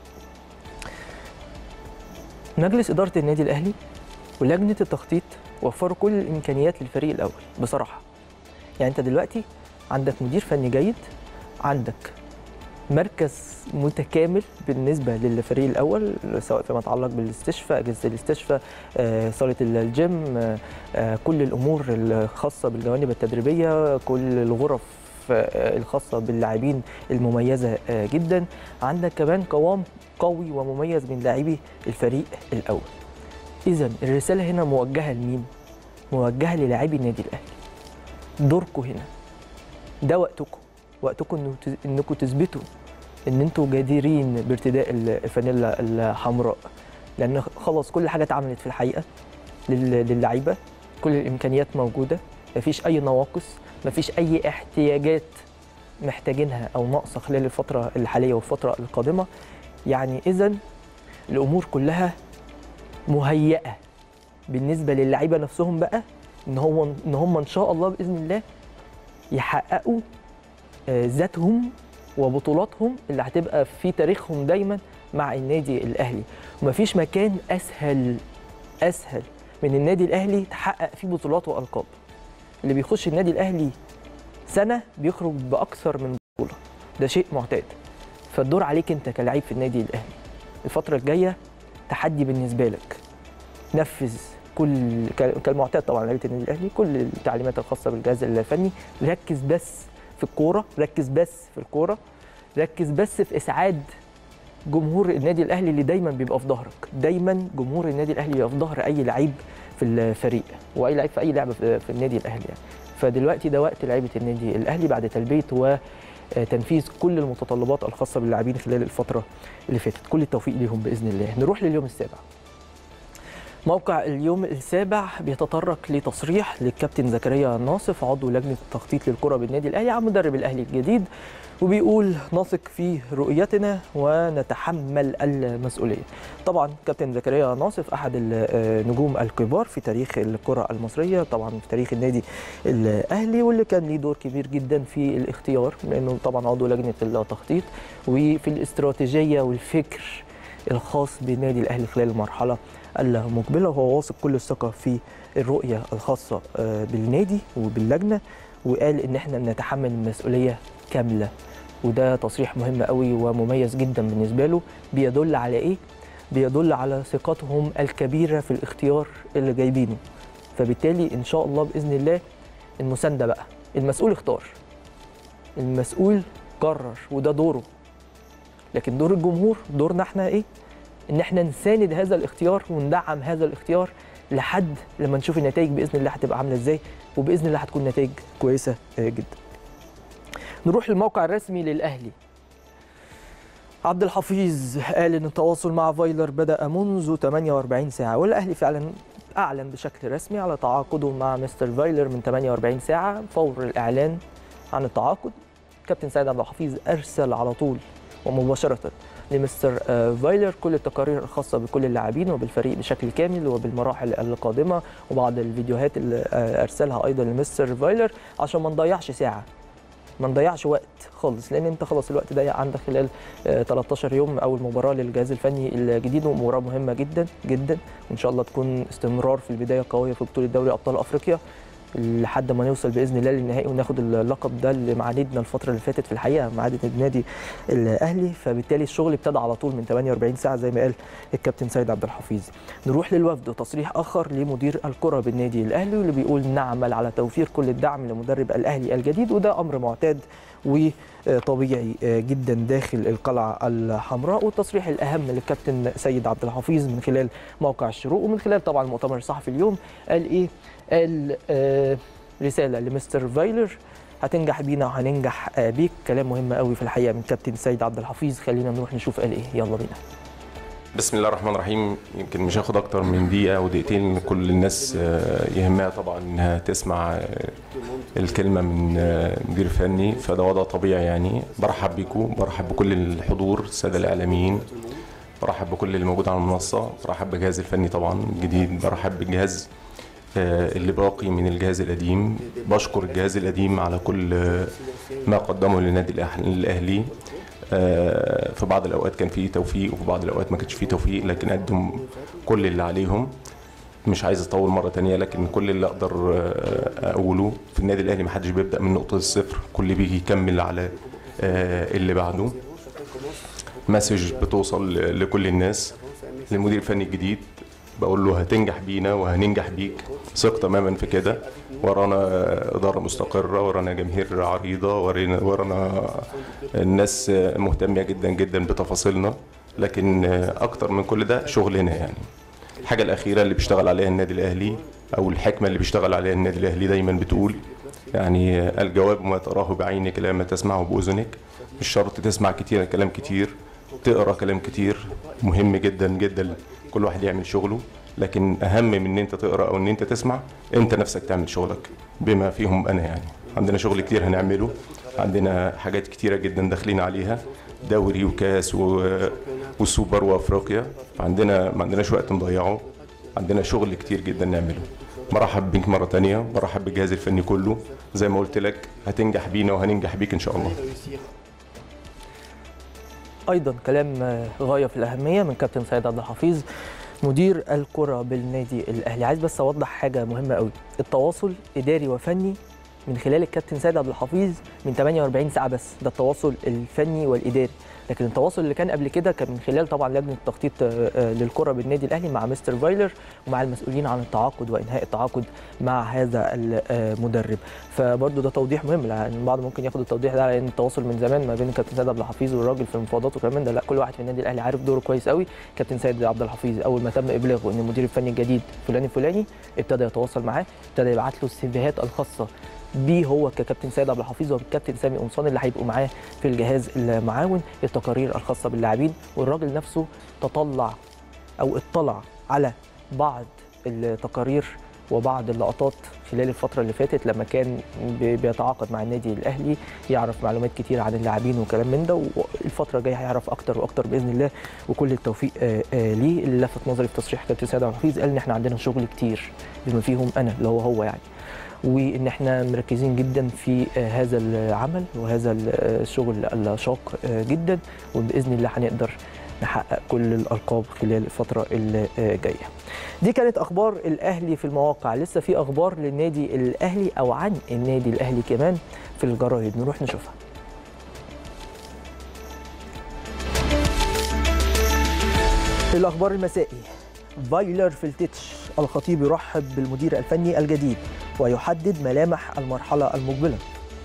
مجلس اداره النادي الاهلي ولجنه التخطيط وفروا كل الامكانيات للفريق الاول بصراحه يعني انت دلوقتي عندك مدير فني جيد عندك مركز متكامل بالنسبه للفريق الاول سواء فيما يتعلق بالاستشفاء اجهزه الاستشفاء آه، صاله الجيم آه، آه، كل الامور الخاصه بالجوانب التدريبيه كل الغرف آه، الخاصه باللاعبين المميزه آه، جدا عندك كمان قوام قوي ومميز من لاعبي الفريق الاول اذا الرساله هنا موجهه لمين موجهه للاعبي النادي الاهلي دوركم هنا ده وقتكم وقتكم إنه تز- انكم تثبتوا ان انتوا جديرين بارتداء الفانيلا الحمراء لان خلاص كل حاجه اتعملت في الحقيقه لل- للعيبه كل الامكانيات موجوده مفيش اي نواقص مفيش اي احتياجات محتاجينها او ناقصه خلال الفتره الحاليه والفتره القادمه يعني اذا الامور كلها مهيئه بالنسبه للعيبه نفسهم بقى ان هو ان هم ان شاء الله باذن الله يحققوا آه، ذاتهم وبطولاتهم اللي هتبقى في تاريخهم دايما مع النادي الاهلي ومفيش مكان اسهل اسهل من النادي الاهلي تحقق فيه بطولات والقاب اللي بيخش النادي الاهلي سنه بيخرج باكثر من بطوله ده شيء معتاد فالدور عليك انت كلاعب في النادي الاهلي الفتره الجايه تحدي بالنسبه لك نفذ كل ك- كالمعتاد طبعا لعيبه النادي الاهلي كل التعليمات الخاصه بالجهاز الفني ركز بس في الكوره ركز بس في الكوره ركز بس في اسعاد جمهور النادي الاهلي اللي دايما بيبقى في ظهرك دايما جمهور النادي الاهلي بيبقى في ظهر اي لعيب في الفريق واي لعيب في اي لعبه في في النادي الاهلي يعني فدلوقتي ده وقت لعيبه النادي الاهلي بعد تلبيه وتنفيذ كل المتطلبات الخاصه باللاعبين خلال الفتره اللي فاتت كل التوفيق ليهم باذن الله نروح لليوم السابع موقع اليوم السابع بيتطرق لتصريح للكابتن زكريا ناصف عضو لجنه التخطيط للكره بالنادي الاهلي عن مدرب الاهلي الجديد وبيقول نثق في رؤيتنا ونتحمل المسؤوليه. طبعا كابتن زكريا ناصف احد النجوم الكبار في تاريخ الكره المصريه طبعا في تاريخ النادي الاهلي واللي كان ليه دور كبير جدا في الاختيار لانه طبعا عضو لجنه التخطيط وفي الاستراتيجيه والفكر الخاص بالنادي الاهلي خلال المرحله المقبله وهو واثق كل الثقه في الرؤيه الخاصه بالنادي وباللجنه وقال ان احنا نتحمل المسؤوليه كامله وده تصريح مهم قوي ومميز جدا بالنسبه له بيدل على ايه بيدل على ثقتهم الكبيره في الاختيار اللي جايبينه فبالتالي ان شاء الله باذن الله المسانده بقى المسؤول اختار المسؤول قرر وده دوره لكن دور الجمهور دورنا احنا ايه ان احنا نساند هذا الاختيار وندعم هذا الاختيار لحد لما نشوف النتائج باذن الله هتبقى عامله ازاي وباذن الله هتكون نتائج كويسه جدا نروح للموقع الرسمي للاهلي عبد الحفيظ قال ان التواصل مع فايلر بدا منذ 48 ساعه والاهلي فعلا اعلن بشكل رسمي على تعاقده مع مستر فايلر من 48 ساعه فور الاعلان عن التعاقد كابتن سيد عبد الحفيظ ارسل على طول ومباشره لمستر فايلر كل التقارير الخاصة بكل اللاعبين وبالفريق بشكل كامل وبالمراحل القادمة وبعض الفيديوهات اللي أرسلها أيضا لمستر فايلر عشان ما نضيعش ساعة ما نضيعش وقت خالص لان انت خلاص الوقت ضيق عندك خلال 13 يوم اول مباراه للجهاز الفني الجديد ومباراه مهمه جدا جدا وان شاء الله تكون استمرار في البدايه قويه في بطوله دوري ابطال افريقيا لحد ما نوصل باذن الله للنهائي وناخد اللقب ده اللي معاندنا الفتره اللي فاتت في الحقيقه معادة النادي الاهلي فبالتالي الشغل ابتدى على طول من 48 ساعه زي ما قال الكابتن سيد عبد الحفيظ نروح للوفد وتصريح اخر لمدير الكره بالنادي الاهلي واللي بيقول نعمل على توفير كل الدعم لمدرب الاهلي الجديد وده امر معتاد وطبيعي جدا داخل القلعه الحمراء والتصريح الاهم للكابتن سيد عبد الحفيظ من خلال موقع الشروق ومن خلال طبعا المؤتمر الصحفي اليوم قال ايه قال آه رساله لمستر فايلر هتنجح بينا وهننجح آه بيك كلام مهم قوي في الحقيقه من كابتن سيد عبد الحفيظ خلينا نروح نشوف قال ايه يلا بينا بسم الله الرحمن الرحيم يمكن مش هاخد اكتر من دقيقه او دقيقتين كل الناس يهمها طبعا انها تسمع الكلمه من مدير فني فده وضع طبيعي يعني برحب بيكم برحب بكل الحضور الساده الاعلاميين برحب بكل اللي موجود على المنصه برحب بالجهاز الفني طبعا الجديد برحب بالجهاز اللي باقي من الجهاز القديم بشكر الجهاز القديم على كل ما قدمه للنادي الاهلي في بعض الاوقات كان فيه توفيق وفي بعض الاوقات ما كانش فيه توفيق لكن قدم كل اللي عليهم مش عايز اطول مره تانية لكن كل اللي اقدر اقوله في النادي الاهلي ما حدش بيبدا من نقطه الصفر كل بيجي يكمل على اللي بعده مسج بتوصل لكل الناس للمدير الفني الجديد بقول له هتنجح بينا وهننجح بيك ثق تماما في كده ورانا اداره مستقره ورانا جماهير عريضه ورانا ورانا الناس مهتمه جدا جدا بتفاصيلنا لكن اكتر من كل ده شغلنا يعني الحاجه الاخيره اللي بيشتغل عليها النادي الاهلي او الحكمه اللي بيشتغل عليها النادي الاهلي دايما بتقول يعني الجواب ما تراه بعينك لا ما تسمعه باذنك مش شرط تسمع كتير كلام كتير تقرا كلام كتير مهم جدا جدا كل واحد يعمل شغله لكن اهم من ان انت تقرا او ان انت تسمع انت نفسك تعمل شغلك بما فيهم انا يعني عندنا شغل كتير هنعمله عندنا حاجات كتيره جدا داخلين عليها دوري وكاس و... والسوبر وافريقيا عندنا ما عندناش وقت نضيعه عندنا شغل كتير جدا نعمله مرحب بيك مرة تانية مرحب بالجهاز الفني كله زي ما قلت لك هتنجح بينا وهننجح بيك إن شاء الله ايضا كلام غايه في الاهميه من كابتن سيد عبد الحفيظ مدير الكره بالنادي الاهلي عايز بس اوضح حاجه مهمه قوي التواصل اداري وفني من خلال الكابتن سيد عبد الحفيظ من 48 ساعه بس ده التواصل الفني والاداري لكن التواصل اللي كان قبل كده كان من خلال طبعا لجنه التخطيط للكره بالنادي الاهلي مع مستر فايلر ومع المسؤولين عن التعاقد وانهاء التعاقد مع هذا المدرب فبرضه ده توضيح مهم لان البعض ممكن ياخد التوضيح ده لان التواصل من زمان ما بين الكابتن سيد عبد الحفيظ والراجل في المفاوضات وكمان ده لا كل واحد في النادي الاهلي عارف دوره كويس قوي كابتن سيد عبد الحفيظ اول ما تم ابلاغه ان المدير الفني الجديد فلان الفلاني ابتدى يتواصل معاه ابتدى يبعت له السيفيهات الخاصه بيه هو ككابتن سيد عبد الحفيظ وبالكابتن سامي قمصان اللي هيبقوا معاه في الجهاز المعاون التقارير الخاصه باللاعبين والراجل نفسه تطلع او اطلع على بعض التقارير وبعض اللقطات خلال الفترة اللي فاتت لما كان بي- بيتعاقد مع النادي الأهلي يعرف معلومات كتير عن اللاعبين وكلام من ده والفترة الجاية هيعرف أكتر وأكتر بإذن الله وكل التوفيق آه، آه، ليه اللي لفت نظري في تصريح كابتن سيد عبد الحفيظ قال إن إحنا عندنا شغل كتير بما فيهم أنا اللي هو هو يعني وان احنا مركزين جدا في آه، هذا العمل وهذا ال- آه، الشغل الشاق آه، جدا وباذن الله هنقدر نحقق كل الالقاب خلال الفتره اللي آه، جايه. دي كانت اخبار الاهلي في المواقع لسه في اخبار للنادي الاهلي او عن النادي الاهلي كمان في الجرايد نروح نشوفها. الاخبار المسائي فايلر فيلتيتش الخطيب يرحب بالمدير الفني الجديد ويحدد ملامح المرحلة المقبلة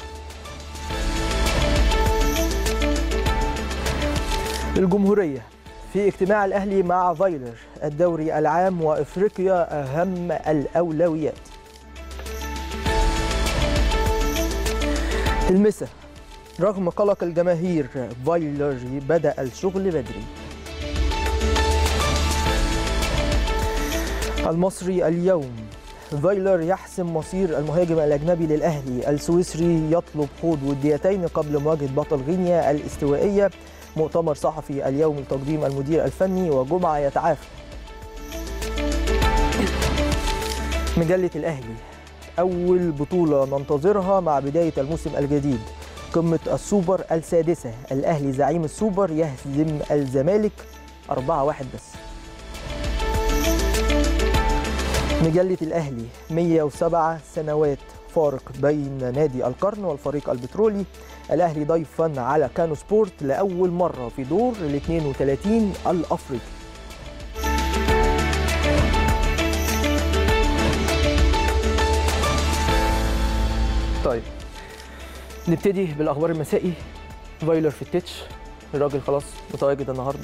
الجمهورية في اجتماع الأهلي مع فايلر الدوري العام وإفريقيا أهم الأولويات المسا رغم قلق الجماهير فايلر بدأ الشغل بدري المصري اليوم فايلر يحسم مصير المهاجم الأجنبي للأهلي السويسري يطلب خوض وديتين قبل مواجهة بطل غينيا الاستوائية مؤتمر صحفي اليوم لتقديم المدير الفني وجمعة يتعافى مجلة الأهلي أول بطولة ننتظرها مع بداية الموسم الجديد قمة السوبر السادسة الأهلي زعيم السوبر يهزم الزمالك 4-1 بس مجلة الأهلي 107 سنوات فارق بين نادي القرن والفريق البترولي الأهلي ضيفا على كانو سبورت لأول مرة في دور ال 32 الأفريقي طيب نبتدي بالأخبار المسائي فايلر في التتش الراجل خلاص متواجد النهارده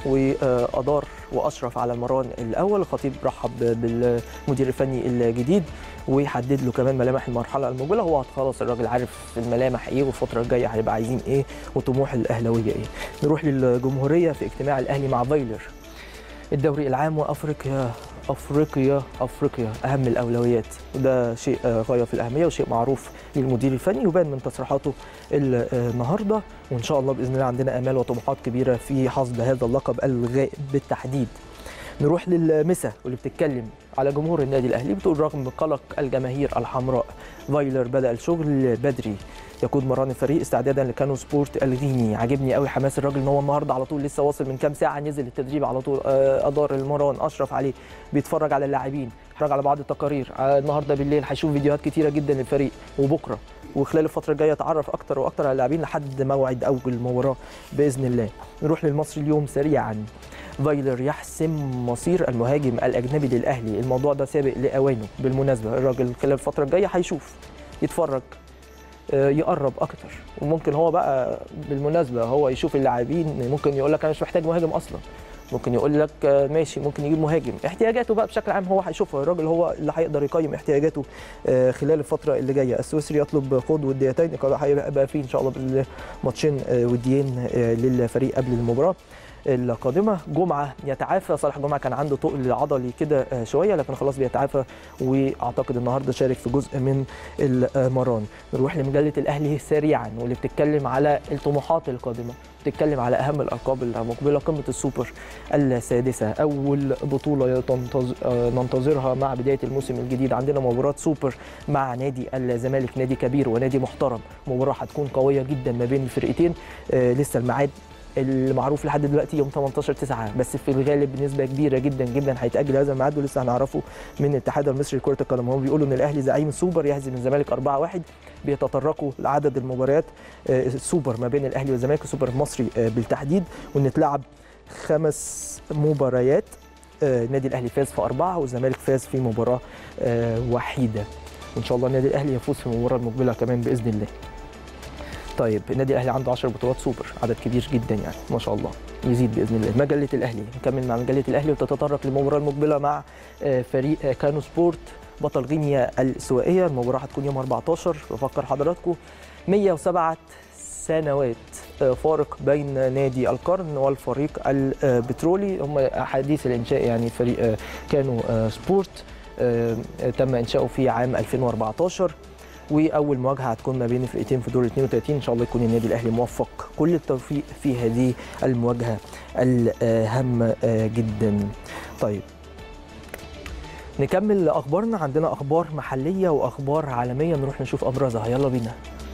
وادار واشرف على المران الاول الخطيب رحب بالمدير الفني الجديد ويحدد له كمان ملامح المرحله المقبله هو خلاص الراجل عارف الملامح ايه والفتره الجايه هيبقى عايزين ايه وطموح الاهلاويه ايه نروح للجمهوريه في اجتماع الاهلي مع فايلر الدوري العام وافريقيا افريقيا افريقيا اهم الاولويات وده شيء آه، غايه في الاهميه وشيء معروف للمدير الفني يبان من تصريحاته النهارده وان شاء الله باذن الله عندنا امال وطموحات كبيره في حصد هذا اللقب الغائب بالتحديد نروح للمسا واللي بتتكلم على جمهور النادي الاهلي بتقول رغم قلق الجماهير الحمراء فايلر بدا الشغل بدري يقود مران الفريق استعدادا لكانو سبورت الغيني عاجبني قوي حماس الراجل ان هو النهارده على طول لسه واصل من كام ساعه نزل التدريب على طول آه، ادار المران اشرف عليه بيتفرج على اللاعبين اتفرج على بعض التقارير آه، النهارده بالليل هيشوف فيديوهات كتيره جدا للفريق وبكره وخلال الفتره الجايه يتعرف اكتر واكتر على اللاعبين لحد موعد اول المباراه باذن الله نروح للمصري اليوم سريعا فايلر يحسم مصير المهاجم الاجنبي للاهلي الموضوع ده سابق لاوانه بالمناسبه الراجل خلال الفتره الجايه هيشوف يتفرج آه، يقرب اكتر وممكن هو بقى بالمناسبه هو يشوف اللاعبين ممكن يقول لك انا مش محتاج مهاجم اصلا ممكن يقول لك آه، ماشي ممكن يجيب مهاجم احتياجاته بقى بشكل عام هو هيشوفها الراجل هو اللي هيقدر يقيم احتياجاته آه، خلال الفتره اللي جايه السويسري يطلب خوض وديتين هيبقى فيه ان شاء الله باذن الله ماتشين آه، وديين آه، للفريق قبل المباراه القادمه جمعه يتعافى صالح جمعه كان عنده تقل عضلي كده آه، شويه لكن خلاص بيتعافى واعتقد النهارده شارك في جزء من المران نروح لمجله الاهلي سريعا واللي بتتكلم على الطموحات القادمه بتتكلم على اهم الالقاب المقبله قمه السوبر السادسه اول بطوله تنتظ- آه، ننتظرها مع بدايه الموسم الجديد عندنا مباراه سوبر مع نادي الزمالك نادي كبير ونادي محترم مباراه هتكون قويه جدا ما بين الفرقتين آه، لسه الميعاد المعروف لحد دلوقتي يوم 18 9 بس في الغالب بنسبه كبيره جدا جدا هيتاجل هذا الميعاد ولسه هنعرفه من الاتحاد المصري لكره القدم هم بيقولوا ان الاهلي زعيم السوبر يهزم الزمالك 4-1 بيتطرقوا لعدد المباريات آه، السوبر ما بين الاهلي والزمالك السوبر المصري آه، بالتحديد وان اتلعب خمس مباريات آه، النادي الاهلي فاز في اربعه والزمالك فاز في مباراه آه، وحيده وان شاء الله النادي الاهلي يفوز في المباراه المقبله كمان باذن الله طيب النادي الاهلي عنده 10 بطولات سوبر عدد كبير جدا يعني ما شاء الله يزيد باذن الله مجله الاهلي نكمل مع مجله الاهلي وتتطرق للمباراه المقبله مع آه، فريق آه، كانو سبورت بطل غينيا السوائيه المباراه هتكون يوم 14 بفكر حضراتكم 107 سنوات آه، فارق بين نادي القرن والفريق البترولي هم حديث الانشاء يعني فريق آه، كانوا آه، سبورت آه، آه، تم انشاؤه في عام 2014 واول مواجهه هتكون ما بين الفرقتين في دور 32 ان شاء الله يكون النادي الاهلي موفق كل التوفيق في هذه المواجهه الهامه آه، جدا طيب نكمل اخبارنا عندنا اخبار محليه واخبار عالميه نروح نشوف ابرزها يلا بينا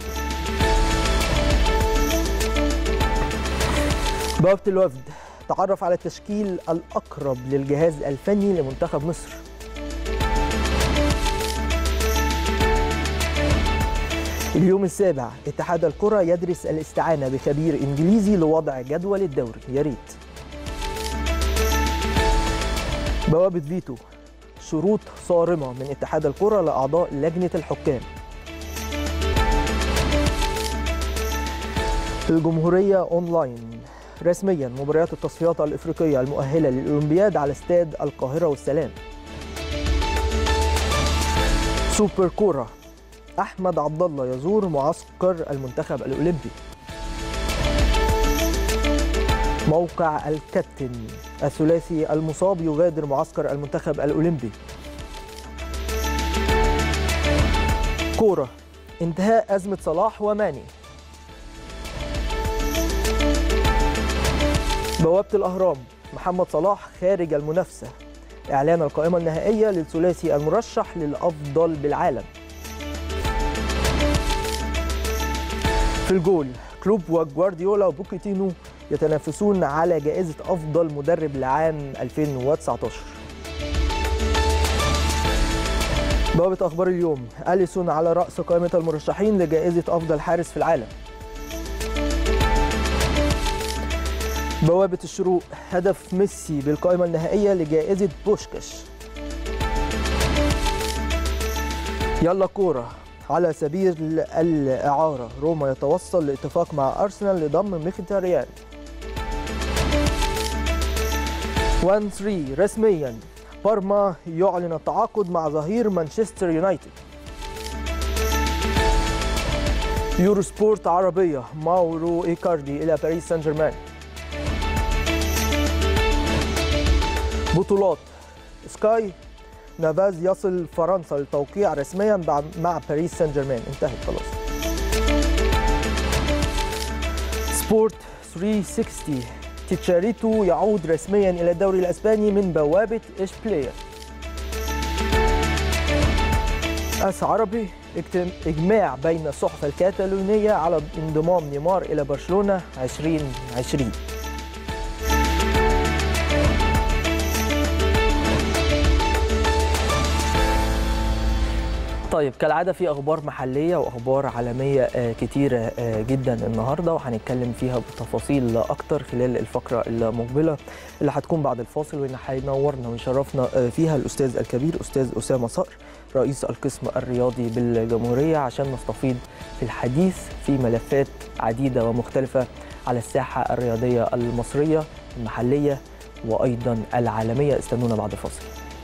بوابه الوفد تعرف على التشكيل الاقرب للجهاز الفني لمنتخب مصر اليوم السابع اتحاد الكرة يدرس الاستعانة بخبير إنجليزي لوضع جدول الدوري يا ريت بوابة فيتو شروط صارمة من اتحاد الكرة لأعضاء لجنة الحكام الجمهورية أونلاين رسميا مباريات التصفيات الإفريقية المؤهلة للأولمبياد على استاد القاهرة والسلام سوبر كورة أحمد عبد الله يزور معسكر المنتخب الأولمبي موقع الكابتن الثلاثي المصاب يغادر معسكر المنتخب الأولمبي كورة انتهاء أزمة صلاح وماني بوابة الأهرام محمد صلاح خارج المنافسة إعلان القائمة النهائية للثلاثي المرشح للأفضل بالعالم في الجول كلوب وجوارديولا وبوكيتينو يتنافسون على جائزة أفضل مدرب لعام 2019 بوابة أخبار اليوم أليسون على رأس قائمة المرشحين لجائزة أفضل حارس في العالم بوابة الشروق هدف ميسي بالقائمة النهائية لجائزة بوشكاش يلا كورة على سبيل الإعارة روما يتوصل لاتفاق مع أرسنال لضم ميخيتاريان 1 3 رسميا بارما يعلن التعاقد مع ظهير مانشستر يونايتد يورو سبورت عربية ماورو إيكاردي إلى باريس سان جيرمان بطولات سكاي نافاز يصل فرنسا للتوقيع رسميا بع- مع باريس سان جيرمان انتهت خلاص سبورت 360 تيتشاريتو يعود رسميا الى الدوري الاسباني من بوابه اشبيليه اس عربي اجتم- اجماع بين الصحف الكتالونيه على انضمام نيمار الى برشلونه 2020 طيب كالعاده في اخبار محليه واخبار عالميه آه، كتيره آه، جدا النهارده وهنتكلم فيها بتفاصيل اكتر خلال الفقره المقبله اللي هتكون بعد الفاصل واللي هينورنا ويشرفنا آه، فيها الاستاذ الكبير استاذ اسامه صقر رئيس القسم الرياضي بالجمهوريه عشان نستفيض في الحديث في ملفات عديده ومختلفه على الساحه الرياضيه المصريه المحليه وايضا العالميه استنونا بعد الفاصل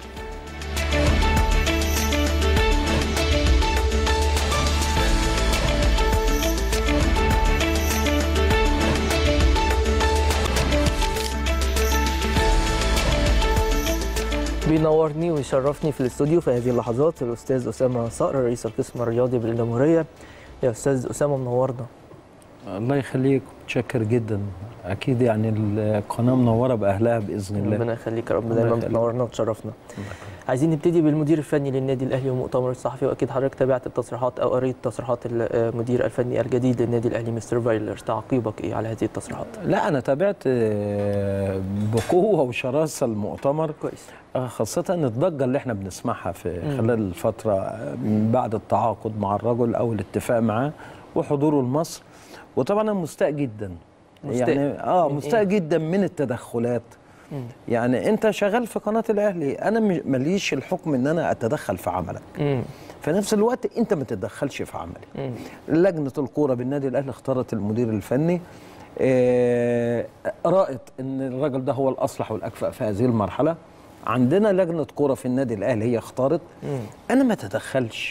بينورني ويشرفني في الاستوديو في هذه اللحظات الاستاذ اسامه صقر رئيس القسم الرياضي بالجمهوريه يا استاذ اسامه منورنا الله يخليك متشكر جدا اكيد يعني القناه منوره باهلها باذن الله ربنا يخليك يا رب الله دايما يخليك. بتنورنا وتشرفنا عايزين نبتدي بالمدير الفني للنادي الاهلي والمؤتمر الصحفي واكيد حضرتك تابعت التصريحات او قريت تصريحات المدير الفني الجديد للنادي الاهلي مستر فايلر تعقيبك ايه على هذه التصريحات لا انا تابعت آه، بقوه وشراسه المؤتمر كويس آه، خاصه الضجه اللي احنا بنسمعها في مم. خلال الفتره آه، من بعد التعاقد مع الرجل او الاتفاق معاه وحضوره لمصر وطبعا انا مستاء جدا مستاء. يعني اه من مستاء إيه؟ جدا من التدخلات مم. يعني انت شغال في قناه الاهلي انا م- ماليش الحكم ان انا اتدخل في عملك مم. في نفس الوقت انت ما تتدخلش في عملي مم. لجنه الكوره بالنادي الاهلي اختارت المدير الفني آه، رأت ان الراجل ده هو الاصلح والاكفأ في هذه المرحله عندنا لجنه كوره في النادي الاهلي هي اختارت مم. انا ما تدخلش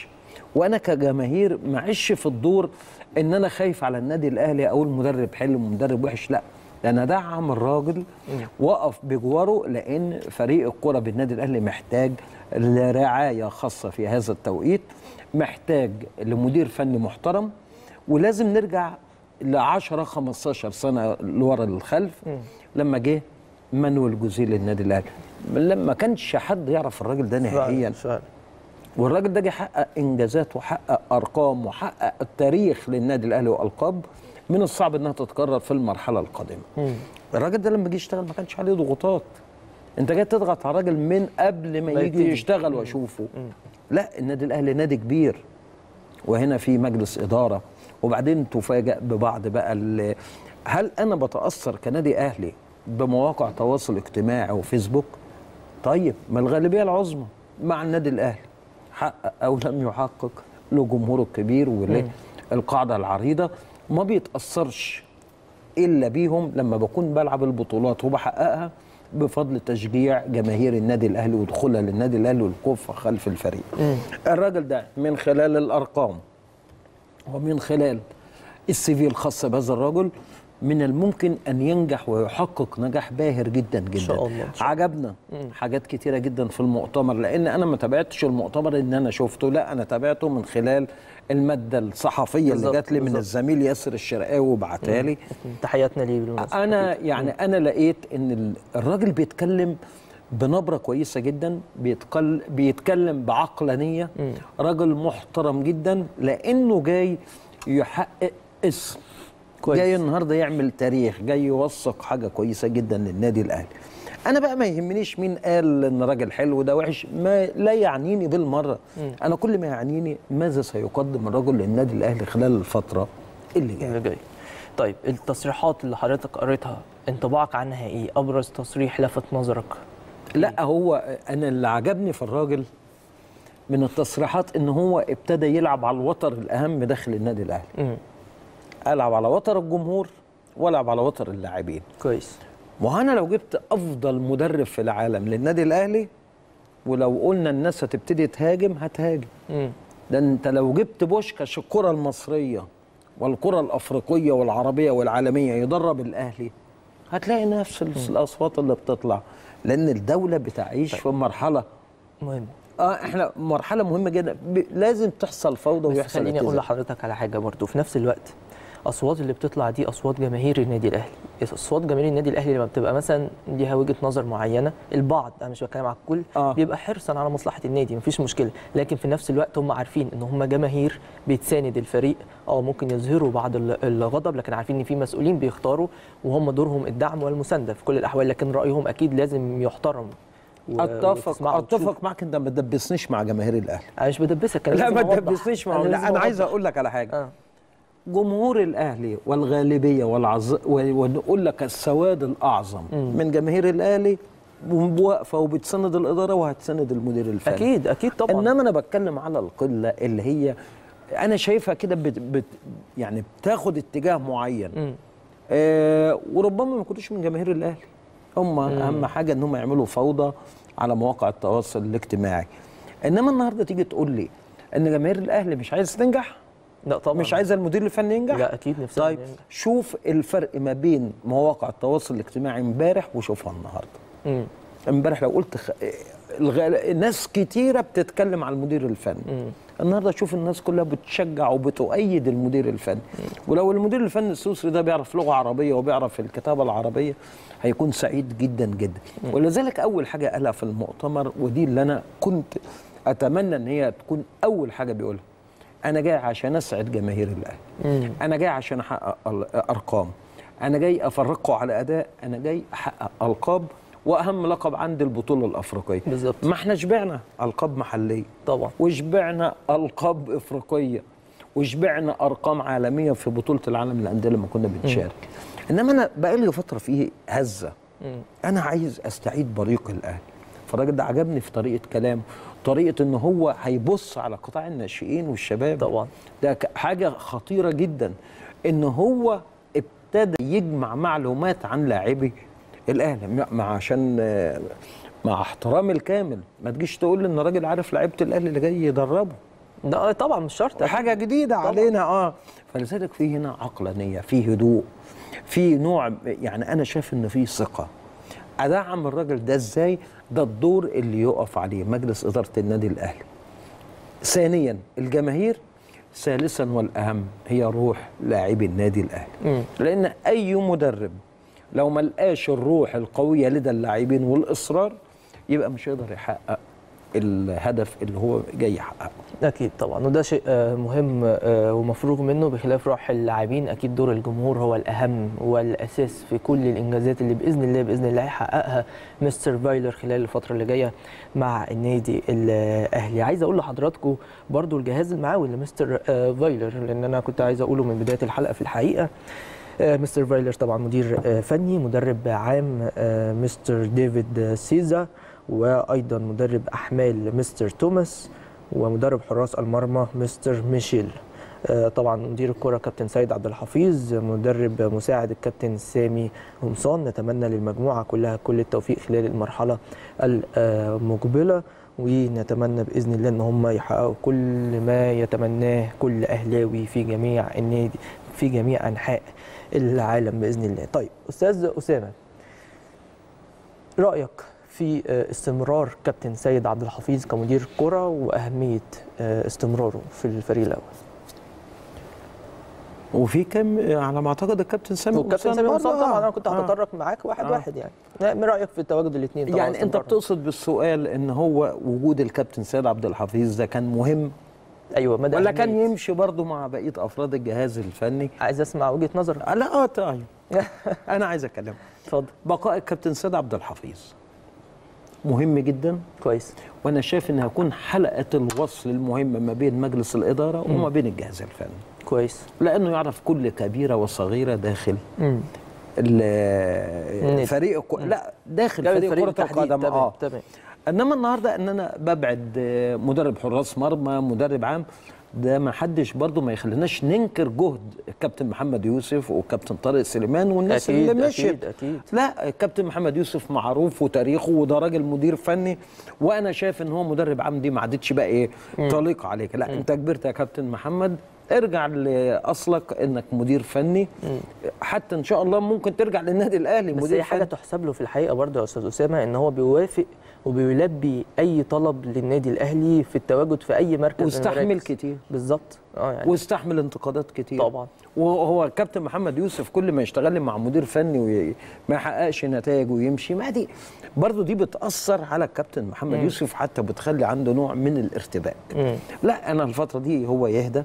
وانا كجماهير معيش في الدور ان انا خايف على النادي الاهلي اقول مدرب حلو مدرب وحش لا ده انا ادعم الراجل واقف بجواره لان فريق الكره بالنادي الاهلي محتاج لرعايه خاصه في هذا التوقيت محتاج لمدير فني محترم ولازم نرجع ل 10 15 سنه لورا للخلف لما جه مانويل جوزيه للنادي الاهلي لما كانش حد يعرف الراجل ده نهائيا فعلا والراجل ده جه حقق انجازات وحقق ارقام وحقق التاريخ للنادي الاهلي والقاب من الصعب انها تتكرر في المرحله القادمه. الراجل ده لما جه يشتغل ما كانش عليه ضغوطات. انت جاي تضغط على الراجل من قبل ما ما يجي يبتدي. يشتغل واشوفه. لا النادي الاهلي نادي كبير وهنا في مجلس اداره وبعدين تفاجأ ببعض بقى ال- هل انا بتاثر كنادي اهلي بمواقع تواصل اجتماعي وفيسبوك؟ طيب ما الغالبيه العظمى مع النادي الاهلي حقق او لم يحقق له جمهوره الكبير وله القاعده العريضه ما بيتاثرش الا بيهم لما بكون بلعب البطولات وبحققها بفضل تشجيع جماهير النادي الاهلي ودخولها للنادي الاهلي والوقوف خلف الفريق. الراجل ده من خلال الارقام ومن خلال السي في الخاص بهذا الرجل من الممكن ان ينجح ويحقق نجاح باهر جدا جدا شاء الله، إن شاء عجبنا حاجات كتيره جدا في المؤتمر لان انا ما تابعتش المؤتمر ان انا شفته لا انا تابعته من خلال الماده الصحفيه اللي بالظبط، جات لي من بالظبط. الزميل ياسر الشرقاوي وبعتها لي تحياتنا ليه بالمناسبة. انا يعني انا لقيت ان ال- الراجل بيتكلم بنبره كويسه جدا بيتكل بيتكلم بعقلانيه راجل محترم جدا لانه جاي يحقق اسم كويس. جاي النهارده يعمل تاريخ جاي يوثق حاجه كويسه جدا للنادي الاهلي انا بقى ما يهمنيش مين قال ان راجل حلو ده وحش ما لا يعنيني بالمره انا كل ما يعنيني ماذا سيقدم الرجل للنادي الاهلي خلال الفتره اللي جايه اللي جاي طيب التصريحات اللي حضرتك قريتها انطباعك عنها ايه ابرز تصريح لفت نظرك لا هو انا اللي عجبني في الراجل من التصريحات ان هو ابتدى يلعب على الوتر الاهم داخل النادي الاهلي مم. العب على وتر الجمهور والعب على وتر اللاعبين كويس وانا لو جبت افضل مدرب في العالم للنادي الاهلي ولو قلنا الناس هتبتدي تهاجم هتهاجم مم. ده انت لو جبت بوشكاش الكره المصريه والكره الافريقيه والعربيه والعالميه يدرب الاهلي هتلاقي نفس الاصوات اللي بتطلع لان الدوله بتعيش في مرحله مهم اه احنا مرحله مهمه جدا ب... لازم تحصل فوضى بس ويحصل خليني اقول اتزان. لحضرتك على حاجه برضو في نفس الوقت اصوات اللي بتطلع دي اصوات جماهير النادي الاهلي اصوات جماهير النادي الاهلي لما بتبقى مثلا ليها وجهه نظر معينه البعض انا مش بتكلم على الكل آه. بيبقى حرصا على مصلحه النادي مفيش مشكله لكن في نفس الوقت هم عارفين ان هم جماهير بتساند الفريق اه ممكن يظهروا بعض ال- الغضب لكن عارفين ان في مسؤولين بيختاروا وهم دورهم الدعم والمسانده في كل الاحوال لكن رايهم اكيد لازم يحترم و- اتفق وتسمعه وتشوف. اتفق معك انت ما تدبسنيش مع جماهير الاهلي انا مش بدبسك أنا لا لازم ما أوضح. تدبسنيش معهم لازم لا انا عايز أوضح. اقول لك على حاجه آه. جمهور الاهلي والغالبيه والعز و- ونقول لك السواد الاعظم من جماهير الاهلي واقفه وبتسند الاداره وهتسند المدير الفني اكيد اكيد طبعا انما انا بتكلم على القله اللي هي انا شايفها كده بت بت يعني بتاخد اتجاه معين مم. آه وربما ما يكونوش من جماهير الاهلي هم اهم حاجه ان هم يعملوا فوضى على مواقع التواصل الاجتماعي انما النهارده تيجي تقول لي ان جماهير الاهلي مش عايز تنجح لا طبعا مش عايزه المدير الفني ينجح لا اكيد نفسنا طيب ننجح. شوف الفرق ما بين مواقع التواصل الاجتماعي امبارح وشوفها النهارده مم. امبارح لو قلت خ... الغال... ناس كتيره بتتكلم على المدير الفني النهارده شوف الناس كلها بتشجع وبتؤيد المدير الفني ولو المدير الفني السويسري ده بيعرف لغه عربيه وبيعرف الكتابه العربيه هيكون سعيد جدا جدا ولذلك اول حاجه قالها في المؤتمر ودي اللي انا كنت اتمنى ان هي تكون اول حاجه بيقولها انا جاي عشان اسعد جماهير الاهلي انا جاي عشان احقق ال- ارقام انا جاي افرقه على اداء انا جاي احقق القاب واهم لقب عندي البطوله الافريقيه بالظبط. ما احنا شبعنا القاب محليه طبعا وشبعنا القاب افريقيه وشبعنا ارقام عالميه في بطوله العالم للانديه لما كنا بنشارك انما انا بقالي فتره فيه هزه انا عايز استعيد بريق الاهلي فالراجل ده عجبني في طريقه كلامه طريقه ان هو هيبص على قطاع الناشئين والشباب طبعا. ده ك- حاجه خطيره جدا ان هو ابتدى يجمع معلومات عن لاعبي الاهلي م- مع عشان آه، مع احترامي الكامل ما تجيش تقول لي ان راجل عارف لعيبه الاهلي اللي جاي يدربه ده طبعا مش شرط حاجه جديده طبعاً. علينا اه فلذلك في هنا عقلانيه في هدوء في نوع يعني انا شايف ان في ثقه ادعم الراجل ده ازاي ده الدور اللي يقف عليه مجلس اداره النادي الاهلي ثانيا الجماهير ثالثا والاهم هي روح لاعبي النادي الاهلي مم. لان اي مدرب لو ما لقاش الروح القويه لدى اللاعبين والاصرار يبقى مش هيقدر يحقق الهدف اللي هو جاي يحققه اكيد طبعا وده شيء آه، مهم آه، ومفروغ منه بخلاف روح اللاعبين اكيد دور الجمهور هو الاهم والاساس في كل الانجازات اللي باذن الله باذن الله هيحققها مستر فايلر خلال الفتره اللي جايه مع النادي الاهلي عايز اقول لحضراتكم برضو الجهاز المعاون لمستر آه، فايلر لان انا كنت عايز اقوله من بدايه الحلقه في الحقيقه آه، مستر فايلر طبعا مدير آه، فني مدرب عام آه، مستر ديفيد سيزا وايضا مدرب احمال مستر توماس ومدرب حراس المرمى مستر ميشيل آه، طبعا مدير الكره كابتن سيد عبد الحفيظ مدرب مساعد الكابتن سامي قمصان نتمنى للمجموعه كلها كل التوفيق خلال المرحله المقبله ونتمنى باذن الله ان هم يحققوا كل ما يتمناه كل اهلاوي في جميع النادي في جميع انحاء العالم باذن الله. طيب استاذ اسامه رايك في آه، استمرار كابتن سيد عبد الحفيظ كمدير كره واهميه آه، استمراره في الفريق الاول. وفي كم على ما اعتقد الكابتن سامي والكابتن قمصان سامي برضه. قمصان طبعا انا كنت آه. هتطرق معاك واحد آه. واحد يعني. لا، ما رايك في تواجد الاثنين طبعا يعني انت استمرارهم؟ بتقصد بالسؤال ان هو وجود الكابتن سيد عبد الحفيظ ده كان مهم ايوه مدى ولا كان أهمية؟ يمشي برضه مع بقيه افراد الجهاز الفني عايز اسمع وجهه نظرك آه، لا اه طيب انا عايز اتكلم اتفضل بقاء الكابتن سيد عبد الحفيظ مهم جدا كويس وانا شايف انها هيكون حلقه الوصل المهمه ما بين مجلس الاداره وما بين الجهاز الفني كويس لانه يعرف كل كبيره وصغيره داخل امم ال- فريق الكو- لا داخل لا، فريق الفريق كره بالتحديد. القدم تمام، اه تمام. انما النهارده ان انا ببعد آه، مدرب حراس مرمى مدرب عام ده ما حدش برضه ما يخليناش ننكر جهد الكابتن محمد يوسف والكابتن طارق سليمان والناس أكيد، اللي مشيت أكيد، أكيد. لا الكابتن محمد يوسف معروف وتاريخه وده راجل مدير فني وانا شايف ان هو مدرب عام دي ما عادتش بقى ايه طليق عليك لا انت كبرت يا كابتن محمد ارجع لاصلك انك مدير فني حتى ان شاء الله ممكن ترجع للنادي الاهلي بس مدير هي حاجه فني. تحسب له في الحقيقه برضه يا استاذ اسامه ان هو بيوافق وبيلبي اي طلب للنادي الاهلي في التواجد في اي مركز من واستحمل المراكز. كتير بالظبط اه يعني واستحمل انتقادات كتير طبعا. وهو الكابتن محمد يوسف كل ما يشتغل لي مع مدير فني وما يحققش نتائج ويمشي ما دي برضه دي بتاثر على الكابتن محمد مم. يوسف حتى بتخلي عنده نوع من الارتباك مم. لا انا الفتره دي هو يهدى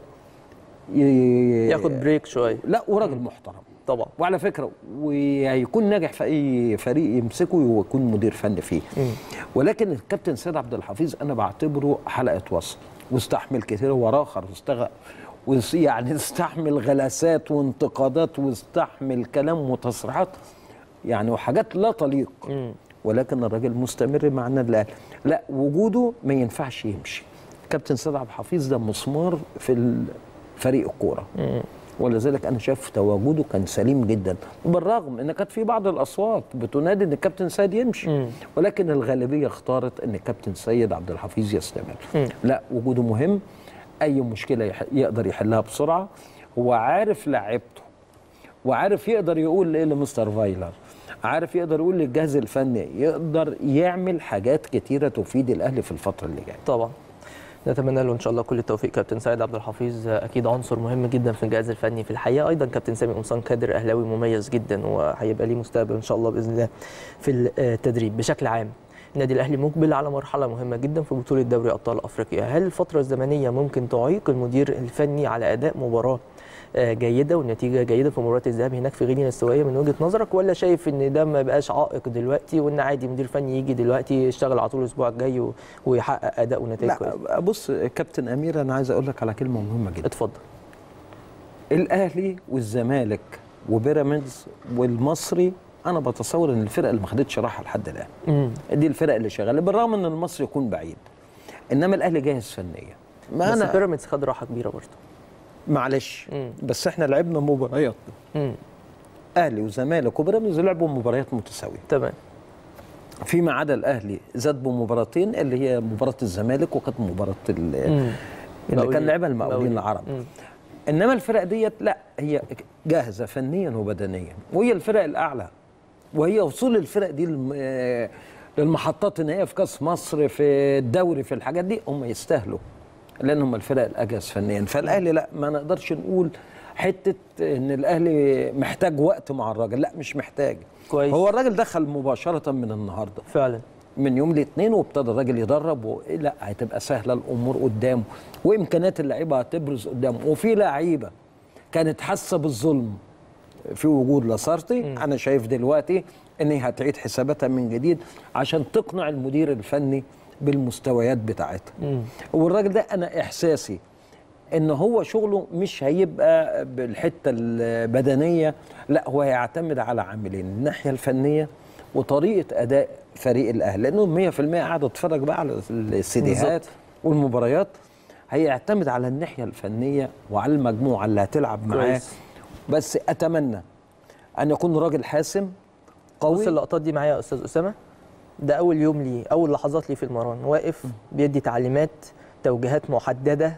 ي- ياخد بريك شويه لا وراجل محترم طبعا وعلى فكره وهيكون ناجح في اي فريق يمسكه ويكون مدير فني فيه ولكن الكابتن سيد عبد الحفيظ انا بعتبره حلقه وصل واستحمل كتير وراخر واستغ وس- يعني استحمل غلاسات وانتقادات واستحمل كلام وتصريحات يعني وحاجات لا تليق ولكن الراجل مستمر مع النادي الاهلي لا وجوده ما ينفعش يمشي كابتن سيد عبد الحفيظ ده مسمار في فريق الكوره ولذلك انا شايف تواجده كان سليم جدا بالرغم ان كانت في بعض الاصوات بتنادي ان الكابتن سيد يمشي ولكن الغالبيه اختارت ان الكابتن سيد عبد الحفيظ يستمر لا وجوده مهم اي مشكله يح- يقدر يحلها بسرعه هو عارف لعيبته وعارف يقدر يقول ايه لمستر فايلر عارف يقدر يقول للجهاز الفني يقدر يعمل حاجات كتيره تفيد الاهلي في الفتره اللي جايه طبعا نتمنى له ان شاء الله كل التوفيق كابتن سيد عبد الحفيظ اكيد عنصر مهم جدا في الجهاز الفني في الحقيقه ايضا كابتن سامي قمصان كادر اهلاوي مميز جدا وهيبقى ليه مستقبل ان شاء الله باذن الله في التدريب بشكل عام النادي الاهلي مقبل على مرحله مهمه جدا في بطوله دوري ابطال افريقيا هل الفتره الزمنيه ممكن تعيق المدير الفني على اداء مباراه آه، جيده والنتيجه جيده في مباراه الذهاب هناك في غينيا الاستوائيه من وجهه نظرك ولا شايف ان ده ما بقاش عائق دلوقتي وان عادي مدير فني يجي دلوقتي يشتغل على طول الاسبوع الجاي و- ويحقق اداء ونتائج كويسه لا بص كابتن امير انا عايز اقول لك على كلمه مهمه جدا اتفضل الاهلي والزمالك وبيراميدز والمصري انا بتصور ان الفرق اللي ما خدتش راحه لحد الان امم دي الفرق اللي شغاله بالرغم ان المصري يكون بعيد انما الاهلي جاهز فنيا ما بس انا بيراميدز خد راحه كبيره برضه معلش مم. بس احنا لعبنا مباريات امم اهلي وزمالك وبيراميدز لعبوا مباريات متساويه تمام فيما عدا الاهلي زاد بمباراتين اللي هي مباراه الزمالك وكانت مباراه ال- مم. اللي كان مقاولين. لعبها المقاولين مقاولين. العرب مم. انما الفرق ديت لا هي جاهزه فنيا وبدنيا وهي الفرق الاعلى وهي وصول الفرق دي للم- آه، للمحطات النهائيه في كاس مصر في الدوري في الحاجات دي هم يستاهلوا لان هم الفرق الاجهز فنيا فالاهلي لا ما نقدرش نقول حته ان الاهلي محتاج وقت مع الراجل لا مش محتاج كويس. هو الراجل دخل مباشره من النهارده فعلا من يوم الاثنين وابتدى الراجل يدرب و... لا هتبقى سهله الامور قدامه وامكانيات اللعيبه هتبرز قدامه وفي لعيبه كانت حاسه بالظلم في وجود لاسارتي انا شايف دلوقتي ان هي هتعيد حساباتها من جديد عشان تقنع المدير الفني بالمستويات بتاعتها والراجل ده انا احساسي ان هو شغله مش هيبقى بالحته البدنيه لا هو هيعتمد على عاملين الناحيه الفنيه وطريقه اداء فريق الاهلي لانه 100% قاعد اتفرج بقى على السيديهات بالظبط. والمباريات هيعتمد على الناحيه الفنيه وعلى المجموعه اللي هتلعب معاه كويس. بس اتمنى ان يكون راجل حاسم قوي بص اللقطات دي معايا يا استاذ اسامه ده اول يوم ليه اول لحظات ليه في المران واقف بيدي تعليمات توجيهات محدده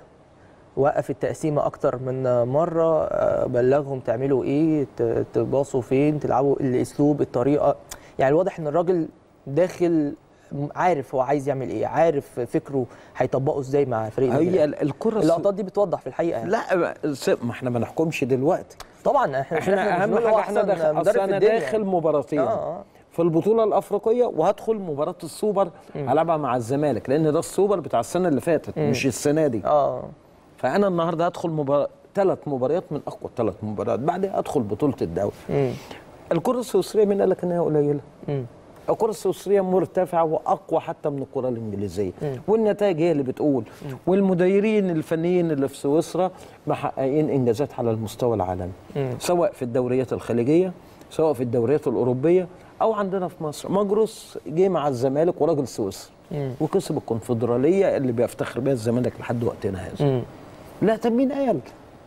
وقف التقسيمه اكتر من مره آه، بلغهم تعملوا ايه ت- تباصوا فين تلعبوا الاسلوب الطريقه يعني الواضح ان الراجل داخل عارف هو عايز يعمل ايه عارف فكره هيطبقه ازاي مع فريق النادي هي الأهلي. الكره اللقطات دي بتوضح في الحقيقه يعني. لا س- ما احنا ما نحكمش دلوقتي طبعا احنا احنا مش اهم بنقول هو حاجه احنا أحسن داخل مدرب أصل في انا الدنيا. داخل مباراتين اه اه في البطوله الافريقيه وهدخل مباراه السوبر هلعبها مع الزمالك لان ده السوبر بتاع السنه اللي فاتت مش السنه دي اه فانا النهارده هدخل مباراه ثلاث مباريات من اقوى ثلاث مباريات بعدها ادخل بطوله الدوري مم. الكره السويسريه مين قال لك انها قليله مم. الكره السويسريه مرتفعه واقوى حتى من الكره الانجليزيه والنتائج هي اللي بتقول والمديرين الفنيين اللي في سويسرا محققين انجازات على المستوى العالمي سواء في الدوريات الخليجيه سواء في الدوريات الاوروبيه او عندنا في مصر مجروس جه مع الزمالك وراجل سويسري وكسب الكونفدراليه اللي بيفتخر بها الزمالك لحد وقتنا هذا مم. لا طب مين قال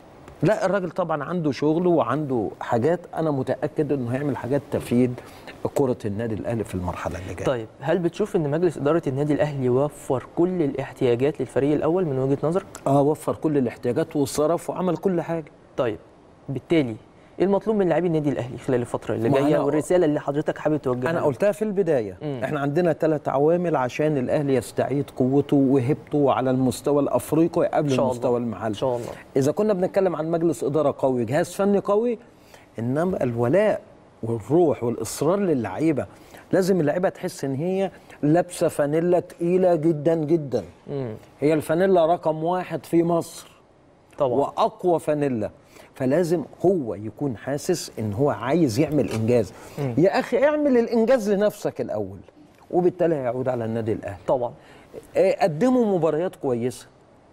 لا الراجل طبعا عنده شغل وعنده حاجات انا متاكد انه هيعمل حاجات تفيد كره النادي الاهلي في المرحله اللي جايه طيب هل بتشوف ان مجلس اداره النادي الاهلي وفر كل الاحتياجات للفريق الاول من وجهه نظرك؟ اه وفر كل الاحتياجات وصرف وعمل كل حاجه طيب بالتالي ايه المطلوب من لاعبي النادي الاهلي خلال الفتره اللي ما جايه أنا- والرساله اللي حضرتك حابب توجهها انا لهم؟ قلتها في البدايه مم. احنا عندنا ثلاث عوامل عشان الاهلي يستعيد قوته وهبته على المستوى الافريقي إن قبل شاء الله. المستوى المحلي ان شاء الله اذا كنا بنتكلم عن مجلس اداره قوي جهاز فني قوي انما الولاء والروح والاصرار للعيبه لازم اللعيبه تحس ان هي لابسه فانيلا تقيله جدا جدا مم. هي الفانيلا رقم واحد في مصر طبعا واقوى فانيلا فلازم هو يكون حاسس ان هو عايز يعمل انجاز يا اخي اعمل الانجاز لنفسك الاول وبالتالي هيعود على النادي الاهلي طبعا إيه، قدموا مباريات كويسه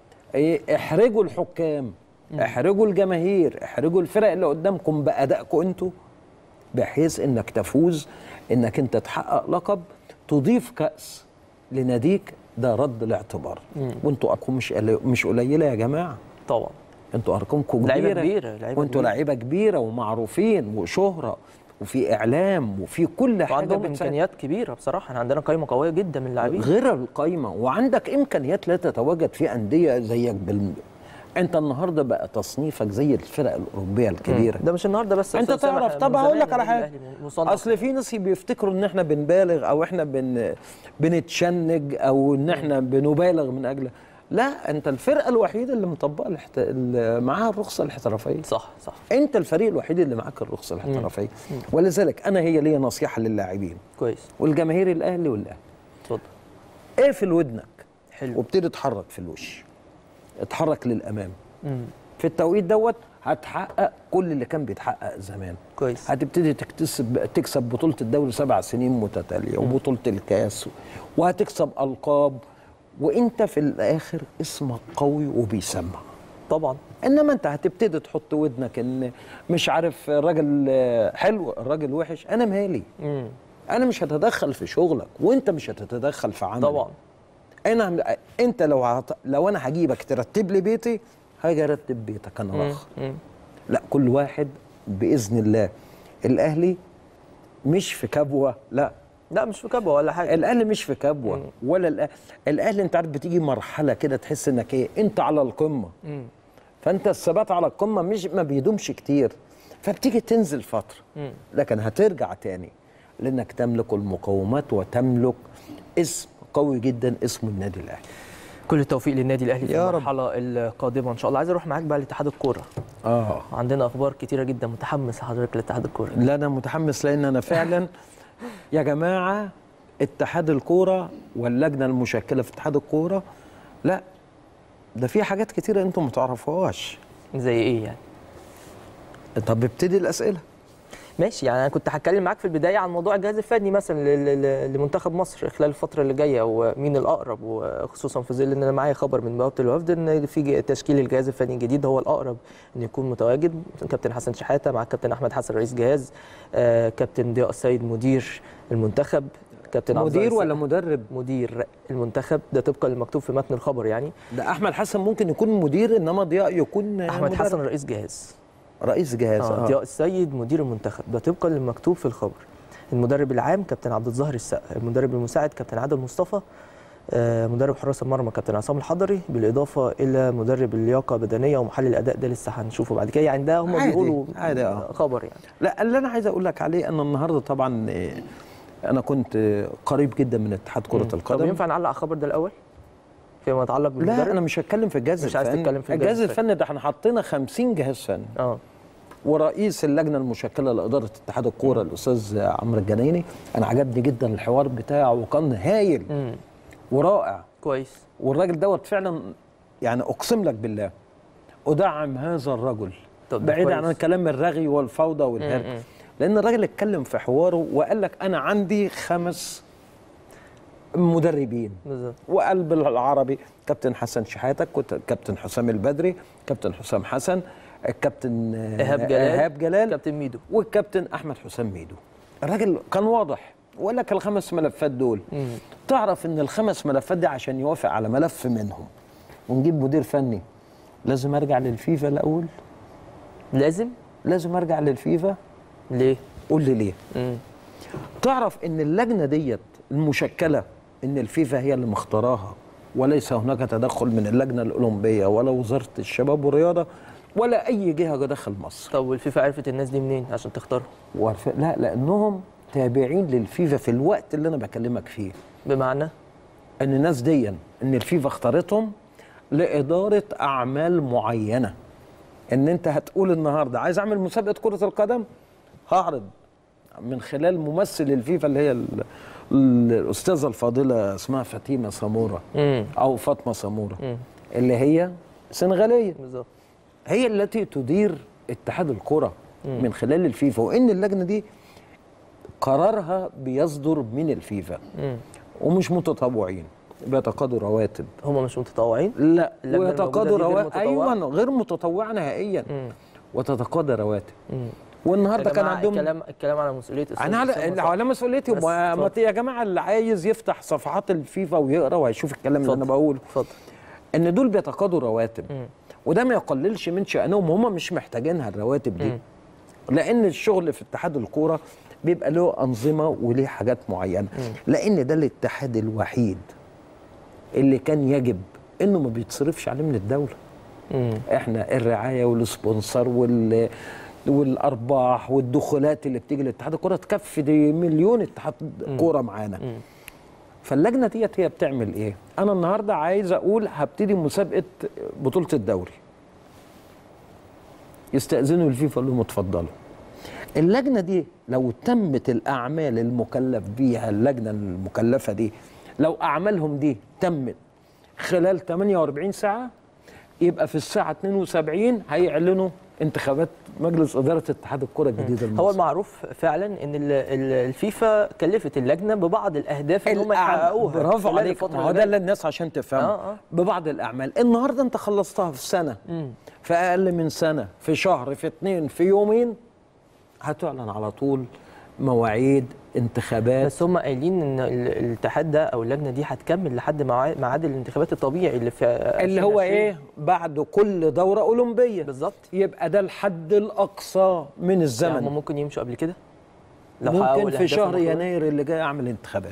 إيه، احرجوا الحكام احرجوا الجماهير احرجوا الفرق اللي قدامكم بادائكم انتوا بحيث انك تفوز انك انت تحقق لقب تضيف كاس لناديك ده رد الاعتبار وانتوا ارقام مش قلي- مش قليله يا جماعه طبعا انتوا ارقامكم كبيره لعيبة كبيرة، لعيبة وانتوا كبيرة. لعيبه كبيره ومعروفين وشهره وفي اعلام وفي كل حاجه وعندهم بتساعد. امكانيات كبيره بصراحه احنا عندنا قائمه قويه جدا من اللاعبين غير القايمه وعندك امكانيات لا تتواجد في انديه زيك بال... انت النهارده بقى تصنيفك زي الفرق الاوروبيه الكبيره ده مش النهارده بس يا انت أستاذ أسامة، تعرف إحنا طب من هقول زمان لك على النادي حاجه الأهلي مصنف. اصل في ناس بيفتكروا ان احنا بنبالغ او احنا بن بنتشنج او ان احنا بنبالغ من اجل لا انت الفرقه الوحيده اللي مطبقه الاحت... اللي معاها الرخصه الاحترافيه صح صح انت الفريق الوحيد اللي معاك الرخصه الاحترافيه ولذلك انا هي ليا نصيحه للاعبين كويس والجماهير الاهلي والاهلي اتفضل اقفل ودنك حلو وابتدي اتحرك في الوش اتحرك للامام مم. في التوقيت دوت هتحقق كل اللي كان بيتحقق زمان كويس هتبتدي تكتسب تكسب بطولة الدوري سبع سنين متتالية وبطولة الكاس وهتكسب ألقاب وانت في الآخر اسمك قوي وبيسمع طبعا انما انت هتبتدي تحط ودنك ان مش عارف الراجل آه، حلو الراجل وحش انا مالي مم. انا مش هتدخل في شغلك وانت مش هتتدخل في عملك طبعا انا انت لو هت... لو انا هجيبك ترتب لي بيتي هاجي ارتب بيتك انا مم. رخ مم. لا كل واحد باذن الله الاهلي مش في كبوه لا لا مش في كبوه ولا حاجه الاهلي مش في كبوه ولا الأهلي. الاهلي انت عارف بتيجي مرحله كده تحس انك ايه انت على القمه فانت الثبات على القمه مش ما بيدومش كتير فبتيجي تنزل فتره لكن هترجع تاني لانك تملك المقومات وتملك اسم قوي جدا اسمه النادي الاهلي كل التوفيق للنادي الاهلي في يا رب. المرحله القادمه ان شاء الله عايز اروح معاك بقى لاتحاد الكوره اه عندنا اخبار كتيره جدا متحمس حضرتك لاتحاد الكوره لا انا متحمس لان انا فعلا يا جماعه اتحاد الكوره واللجنه المشكله في اتحاد الكوره لا ده في حاجات كتيره انتم ما تعرفوهاش زي ايه يعني طب ابتدي الاسئله ماشي يعني انا كنت هتكلم معاك في البدايه عن موضوع الجهاز الفني مثلا ل- ل- لمنتخب مصر خلال الفتره اللي جايه ومين الاقرب وخصوصا في ظل ان انا معايا خبر من بوابه الوفد ان في ج- تشكيل الجهاز الفني الجديد هو الاقرب ان يكون متواجد كابتن حسن شحاته مع كابتن احمد حسن رئيس جهاز آه، كابتن ضياء السيد مدير المنتخب كابتن عبد مدير الرزاق- ولا مدرب مدير المنتخب ده طبقا للمكتوب في متن الخبر يعني ده احمد حسن ممكن يكون مدير انما ضياء يكون احمد مدرب. حسن رئيس جهاز رئيس جهاز آه. آه. ضياء السيد مدير المنتخب ده طبقا للمكتوب في الخبر المدرب العام كابتن عبد الظاهر السقا المدرب المساعد كابتن عادل مصطفى آه، مدرب حراس المرمى كابتن عصام الحضري بالاضافه الى مدرب اللياقه بدنيه ومحلل الاداء ده لسه هنشوفه بعد كده يعني ده هم عادي، بيقولوا عادي، آه. خبر يعني لا اللي انا عايز اقول لك عليه ان النهارده طبعا إيه، انا كنت آه، قريب جدا من اتحاد كره طب القدم ينفع نعلق على الخبر ده الاول فيما يتعلق بالمدرب لا انا مش هتكلم في الجهاز مش عايز الفني تتكلم في الجهاز الجهاز الفني ده احنا حطينا 50 جهاز فني اه ورئيس اللجنه المشكله لاداره اتحاد الكوره الاستاذ عمرو الجنايني انا عجبني جدا الحوار بتاعه وكان هايل امم ورائع كويس والراجل دوت فعلا يعني اقسم لك بالله ادعم هذا الرجل طب ده بعيد عن كويس. الكلام الرغي والفوضى مم. والهرج لان الراجل اتكلم في حواره وقال لك انا عندي خمس مدربين بالظبط وقال بالعربي كابتن حسن شحاته كت- كابتن حسام البدري كابتن حسام حسن الكابتن آه، ايهاب جلال ايهاب جلال كابتن ميدو والكابتن احمد حسام ميدو الراجل كان واضح وقال لك الخمس ملفات دول مم. تعرف ان الخمس ملفات دي عشان يوافق على ملف منهم ونجيب مدير فني لازم ارجع للفيفا الاول لازم لازم ارجع للفيفا ليه قول لي ليه امم تعرف ان اللجنه ديت المشكله ان الفيفا هي اللي مختاراها وليس هناك تدخل من اللجنه الاولمبيه ولا وزاره الشباب والرياضه ولا اي جهه داخل مصر طب والفيفا عرفت الناس دي منين عشان تختارهم وعارف- لا لانهم تابعين للفيفا في الوقت اللي انا بكلمك فيه بمعنى ان الناس دي ان الفيفا اختارتهم لاداره اعمال معينه ان انت هتقول النهارده عايز اعمل مسابقه كره القدم هعرض من خلال ممثل الفيفا اللي هي ال- ال- الاستاذه الفاضله اسمها فاطمه سموره امم او فاطمه سموره مم. اللي هي سنغاليه بالظبط هي التي تدير اتحاد الكره من خلال الفيفا وان اللجنه دي قرارها بيصدر من الفيفا امم ومش متطوعين بيتقاضوا رواتب هم مش متطوعين لا اللجنة ويتقاضوا الموجودة دي غير رواتب متطوعة؟ ايوه غير متطوعه نهائيا امم وتتقاضى رواتب امم والنهارده كان عندهم الكلام الكلام على مسؤوليه أستاذ انا على أسامة على مسؤوليتي بس وما- ما اتفضل. يا جماعه اللي عايز يفتح صفحات الفيفا ويقرا وهيشوف الكلام اللي انا اتفضل. بقوله اتفضل ان دول بيتقاضوا رواتب مم. وده ما يقللش من شانهم هم مش محتاجينها الرواتب دي مم. لان الشغل في اتحاد الكوره بيبقى له انظمه وليه حاجات معينه لان ده الاتحاد الوحيد اللي كان يجب انه ما بيتصرفش عليه من الدوله امم احنا الرعايه والسبونسر وال والارباح والدخولات اللي بتيجي لاتحاد الكوره تكفي دي مليون اتحاد كوره معانا فاللجنه ديت هي بتعمل ايه انا النهارده عايز اقول هبتدي مسابقه بطوله الدوري يستاذنوا الفيفا يقول لهم اتفضلوا اللجنه دي لو تمت الاعمال المكلف بيها اللجنه المكلفه دي لو اعمالهم دي تمت خلال 48 ساعه يبقى في الساعه 72 هيعلنوا انتخابات مجلس اداره اتحاد الكره الجديد المصري هو المعروف فعلا ان ال- ال- الفيفا كلفت اللجنه ببعض الاهداف اللي هم الأعم- يحققوها برافو خلال عليك الفترة ما هو اللي ده اللي جاية. الناس عشان تفهمه آه، آه. ببعض الاعمال النهارده انت خلصتها في سنه مم. في اقل من سنه في شهر في اتنين في يومين هتعلن على طول مواعيد انتخابات بس هم قايلين ان ال- الاتحاد ده او اللجنه دي هتكمل لحد ميعاد ميعاد الانتخابات الطبيعي اللي في اللي هو 2020. ايه بعد كل دوره اولمبيه بالظبط يبقى ده الحد الاقصى من يعني هم الزمن ممكن يمشوا قبل كده لو حققوا ممكن في الأهداف شهر المطلوبة. يناير اللي جاي اعمل انتخابات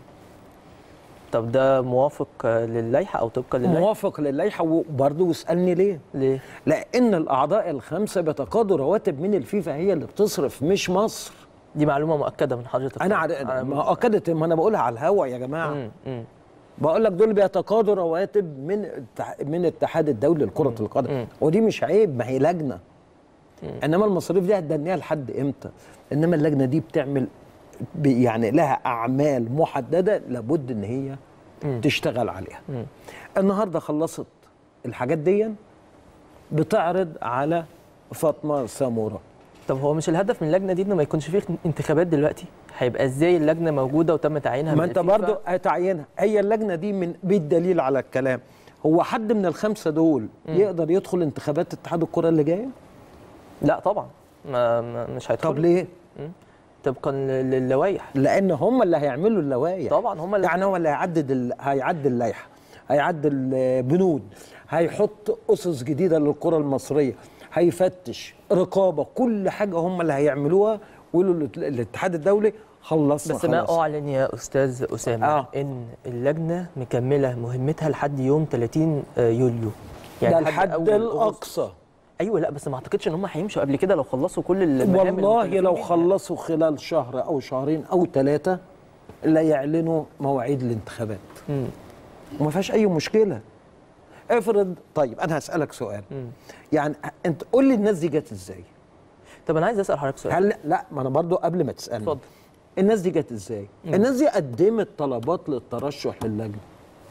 طب ده موافق آه، للائحه او طبقا للائحه موافق للائحه وبرضه اسالني ليه ليه لان الاعضاء الخمسه بيتقاضوا رواتب من الفيفا هي اللي بتصرف مش مصر دي معلومه مؤكده من حضرتك انا طبعاً. عارف أنا ما اكدت ما انا بقولها على الهوا يا جماعه مم، مم. بقول لك دول بيتقاضوا رواتب من الاتح- من الاتحاد الدولي لكره القدم مم. ودي مش عيب ما هي لجنه انما المصاريف دي هتدنيها لحد امتى انما اللجنه دي بتعمل ب- يعني لها اعمال محدده لابد ان هي تشتغل عليها مم. النهارده خلصت الحاجات دي بتعرض على فاطمه ساموره طب هو مش الهدف من اللجنه دي انه ما يكونش فيه انتخابات دلوقتي هيبقى ازاي اللجنه موجوده وتم تعيينها ما من انت الفيفا؟ برضو هتعينها هي اللجنه دي من بالدليل على الكلام هو حد من الخمسه دول يقدر يدخل انتخابات اتحاد الكره اللي جايه لا طبعا ما ما مش هيدخل طب ليه طبقا لل- للوائح لان هم اللي هيعملوا اللوائح طبعا هم اللي يعني هو اللي هيعدد ال... هيعدل اللائحه هيعدل آه، بنود هيحط اسس جديده للكره المصريه هيفتش رقابه كل حاجه هم اللي هيعملوها ويقولوا للات- للاتحاد الدولي خلصنا بس ما خلاص. اعلن يا استاذ اسامه آه. ان اللجنه مكمله مهمتها لحد يوم 30 يوليو ده الحد أول أغسطس. الاقصى ايوه لا بس ما اعتقدش ان هم هيمشوا قبل كده لو خلصوا كل المهام والله المكلفين لو بيها. خلصوا خلال شهر او شهرين او ثلاثه لا يعلنوا مواعيد الانتخابات مم. وما فيهاش اي مشكله افرض طيب انا هسالك سؤال مم. يعني انت قول لي الناس دي جت ازاي طب انا عايز اسال حضرتك سؤال هل لا ما انا برضو قبل ما تسالني اتفضل الناس دي جت ازاي الناس دي قدمت طلبات للترشح للجنه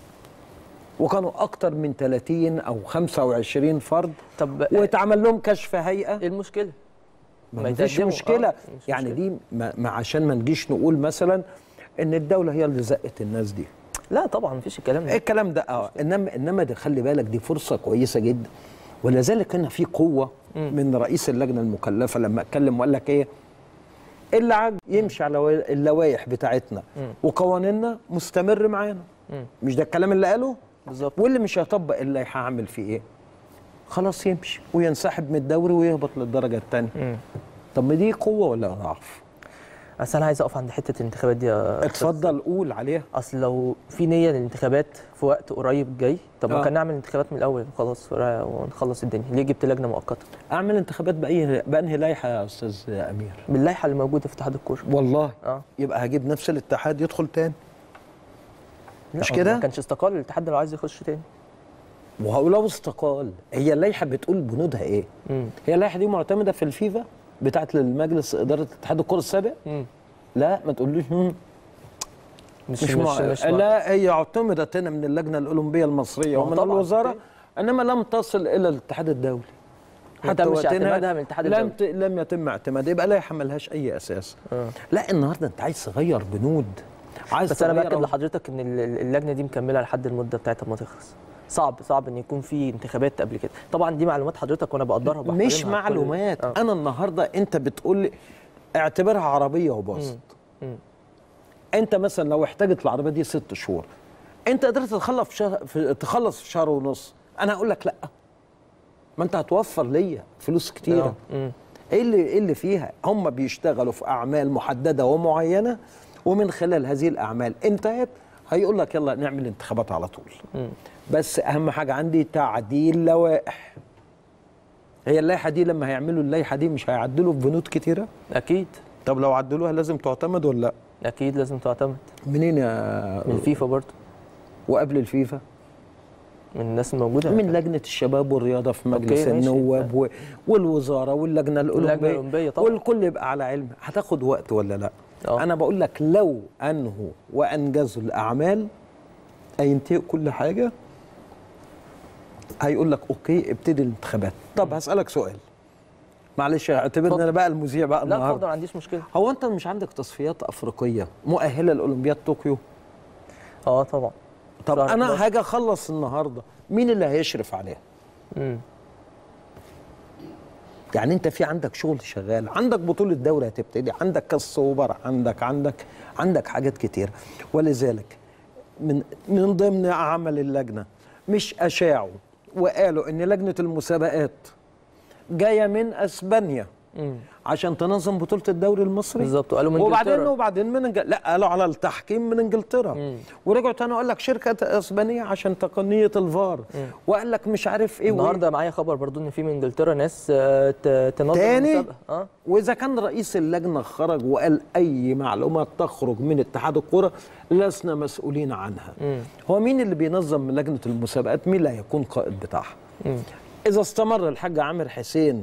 وكانوا اكتر من 30 او 25 فرد طب واتعمل لهم كشف هيئه ايه المشكله؟ ما فيش يتقدموا. مشكله آه، مش يعني مشكلة. دي ما ما عشان ما نجيش نقول مثلا ان الدوله هي اللي زقت الناس دي لا طبعا مفيش الكلام ده الكلام ده اه انما انما ده خلي بالك دي فرصه كويسه جدا ولذلك كان في قوه من رئيس اللجنه المكلفه لما اتكلم وقال لك ايه اللي عاجب يمشي على و- اللوائح بتاعتنا وقوانيننا مستمر معانا مم. مش ده الكلام اللي قاله بالظبط واللي مش هيطبق اللائحه هعمل فيه ايه خلاص يمشي وينسحب من الدوري ويهبط للدرجه الثانيه مم. طب ما دي قوه ولا ضعف بس انا عايز اقف عند حته الانتخابات دي يا أستاذ. اتفضل قول عليها اصل لو في نيه للانتخابات في وقت قريب جاي طب ما آه. كان نعمل انتخابات من الاول خلاص ونخلص الدنيا ليه جبت لجنه مؤقته اعمل انتخابات باي بانهي لائحه يا استاذ امير باللائحه اللي موجوده في اتحاد الكوره والله اه يبقى هجيب نفس الاتحاد يدخل تاني مش لا، كده؟ ما كانش استقال الاتحاد لو عايز يخش تاني وهو لو استقال هي اللائحه بتقول بنودها ايه؟ مم. هي اللائحه دي معتمده في الفيفا بتاعت المجلس اداره اتحاد الكره السابق؟ مم. لا ما تقوليش مم. مش مش, مش, مع... مش مع- لا هي اعتمدت هنا من اللجنه الاولمبيه المصريه ما هو ومن طبعاً. الوزاره انما لم تصل الى الاتحاد الدولي ما تمش اعتمادها من الاتحاد لم الدولي. ت... لم يتم اعتمادها يبقى لائحه ملهاش اي اساس آه. لا النهارده انت عايز تغير بنود عايز بس انا تغير باكد لحضرتك ان ال- ال- اللجنه دي مكمله لحد المده بتاعتها ما تخلص صعب صعب ان يكون في انتخابات قبل كده طبعا دي معلومات حضرتك وانا بقدرها وبحترمها مش كل- معلومات آه. انا النهارده انت بتقول لي اعتبرها عربيه وبسط مم. انت مثلا لو احتاجت العربيه دي ست شهور انت قدرت تخلص في شهر في تخلص في شهر ونص انا هقول لك لا ما انت هتوفر ليا فلوس كتيره آه. مم. ايه اللي ايه اللي فيها هم بيشتغلوا في اعمال محدده ومعينه ومن خلال هذه الاعمال انتهت هيقول لك يلا نعمل انتخابات على طول مم. بس اهم حاجه عندي تعديل لوائح هي اللائحه دي لما هيعملوا اللائحه دي مش هيعدلوا في بنود كتيره اكيد طب لو عدلوها لازم تعتمد ولا لا اكيد لازم تعتمد منين يا من الفيفا برضه وقبل الفيفا من الناس الموجوده من لجنه الشباب والرياضه في مجلس أوكي، ماشي. النواب و... والوزاره واللجنه الاولمبيه الأولمبية طبعا. والكل يبقى على علم هتاخد وقت ولا لا آه. انا بقول لك لو انهوا وانجزوا الاعمال هينتهي كل حاجه هيقول لك اوكي ابتدي الانتخابات طب هسالك سؤال معلش اعتبرني اتفضل. انا بقى المذيع بقى لا النهارده اتفضل ما عنديش مشكله هو انت مش عندك تصفيات افريقيه مؤهله لاولمبياد طوكيو اه طبعا طب شهر انا 11. هاجي اخلص النهارده مين اللي هيشرف عليها مم. يعني انت في عندك شغل شغال عندك بطوله دوري هتبتدي عندك كاس سوبر عندك عندك عندك حاجات كتير ولذلك من من ضمن عمل اللجنه مش اشاعوا وقالوا ان لجنه المسابقات جايه من اسبانيا مم. عشان تنظم بطوله الدوري المصري بالظبط وقالوا من وبعدين إنجلترا. وبعدين من انج... لا قالوا على التحكيم من انجلترا مم. ورجعوا تاني اقول لك شركه اسبانيه عشان تقنيه الفار وقال لك مش عارف ايه وإيه. النهارده معايا خبر برضو ان في من انجلترا ناس آه، ت- تنظم تاني المسابقه اه واذا كان رئيس اللجنه خرج وقال اي معلومات تخرج من اتحاد الكره لسنا مسؤولين عنها مم. هو مين اللي بينظم من لجنه المسابقات مين اللي هيكون قائد بتاعها مم. اذا استمر الحاج عامر حسين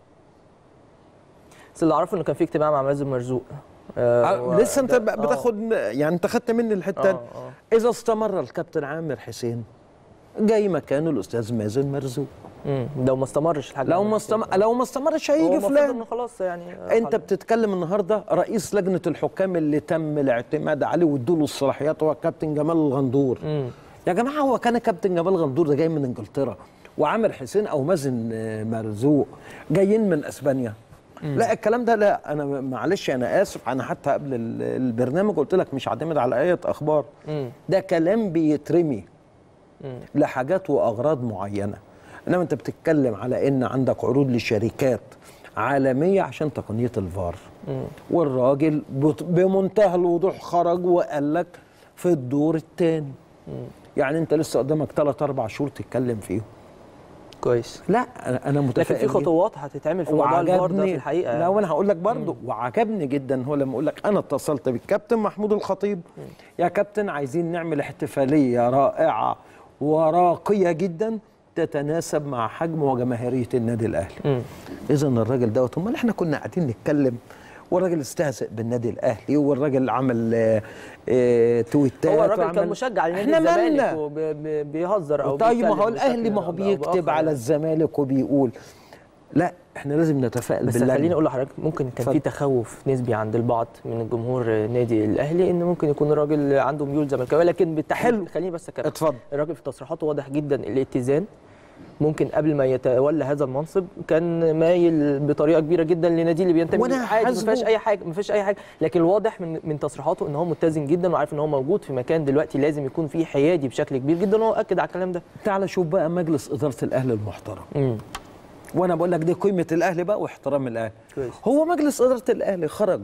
بس اللي اعرفه انه كان في اجتماع مع مازن مرزوق آه آه، و- لسه انت ده- ب- آه. بتاخد يعني انت خدت مني الحته آه، دي. آه. اذا استمر الكابتن عامر حسين جاي مكانه الاستاذ مازن مرزوق مم. لو ما استمرش الحاجه لو ما استمر لو ما استمرش هيجي فلان فلان انه خلاص يعني آه، انت خلاص. بتتكلم النهارده رئيس لجنه الحكام اللي تم الاعتماد عليه وادوا له الصلاحيات هو كابتن جمال الغندور مم. يا جماعه هو كان كابتن جمال الغندور ده جاي من انجلترا وعامر حسين او مازن آه، مرزوق جايين من اسبانيا لا الكلام ده لا انا معلش انا اسف انا حتى قبل ال- البرنامج قلت لك مش هعتمد على ايه اخبار مم. ده كلام بيترمي مم. لحاجات واغراض معينه انما انت بتتكلم على ان عندك عروض لشركات عالميه عشان تقنيه الفار مم. والراجل بت- بمنتهى الوضوح خرج وقال لك في الدور الثاني يعني انت لسه قدامك ثلاث اربع شهور تتكلم فيهم كويس لا انا أنا لكن متفائل في جداً. خطوات هتتعمل في موضوع الفار ده في الحقيقه لا يعني. وانا هقول لك برضه وعجبني جدا هو لما اقول لك انا اتصلت بالكابتن محمود الخطيب يا كابتن عايزين نعمل احتفاليه رائعه وراقيه جدا تتناسب مع حجم وجماهيريه النادي الاهلي مم. اذا الراجل دوت امال احنا كنا قاعدين نتكلم والراجل استهزئ بالنادي الاهلي والراجل عمل آه، آه، تويتات هو الراجل وعمل- كان مشجع لنادي احنا الزمالك مالنا وبيهزر او طيب ما بيتكلم هو الاهلي بشكل ما هو أو بيكتب بآخر على يعني. الزمالك وبيقول لا احنا لازم نتفائل بس بالله خليني اقول لحضرتك ممكن كان في اتفضل. تخوف نسبي عند البعض من الجمهور النادي الاهلي ان ممكن يكون الراجل عنده ميول زملكاويه لكن بالتحديد حلو. خليني بس اكمل اتفضل الراجل في تصريحاته واضح جدا الاتزان ممكن قبل ما يتولى هذا المنصب كان مايل بطريقه كبيره جدا لنادي اللي بينتمي وأنا ليه. عادي ما حاسبه- فيهاش اي حاجه ما فيش اي حاجه لكن الواضح من من تصريحاته ان هو متزن جدا وعارف ان هو موجود في مكان دلوقتي لازم يكون فيه حيادي بشكل كبير جدا وهو اكد على الكلام ده تعال شوف بقى مجلس اداره الاهلي المحترم امم وانا بقول لك دي قيمه الاهلي بقى واحترام الاهلي كويس. هو مجلس اداره الاهلي خرج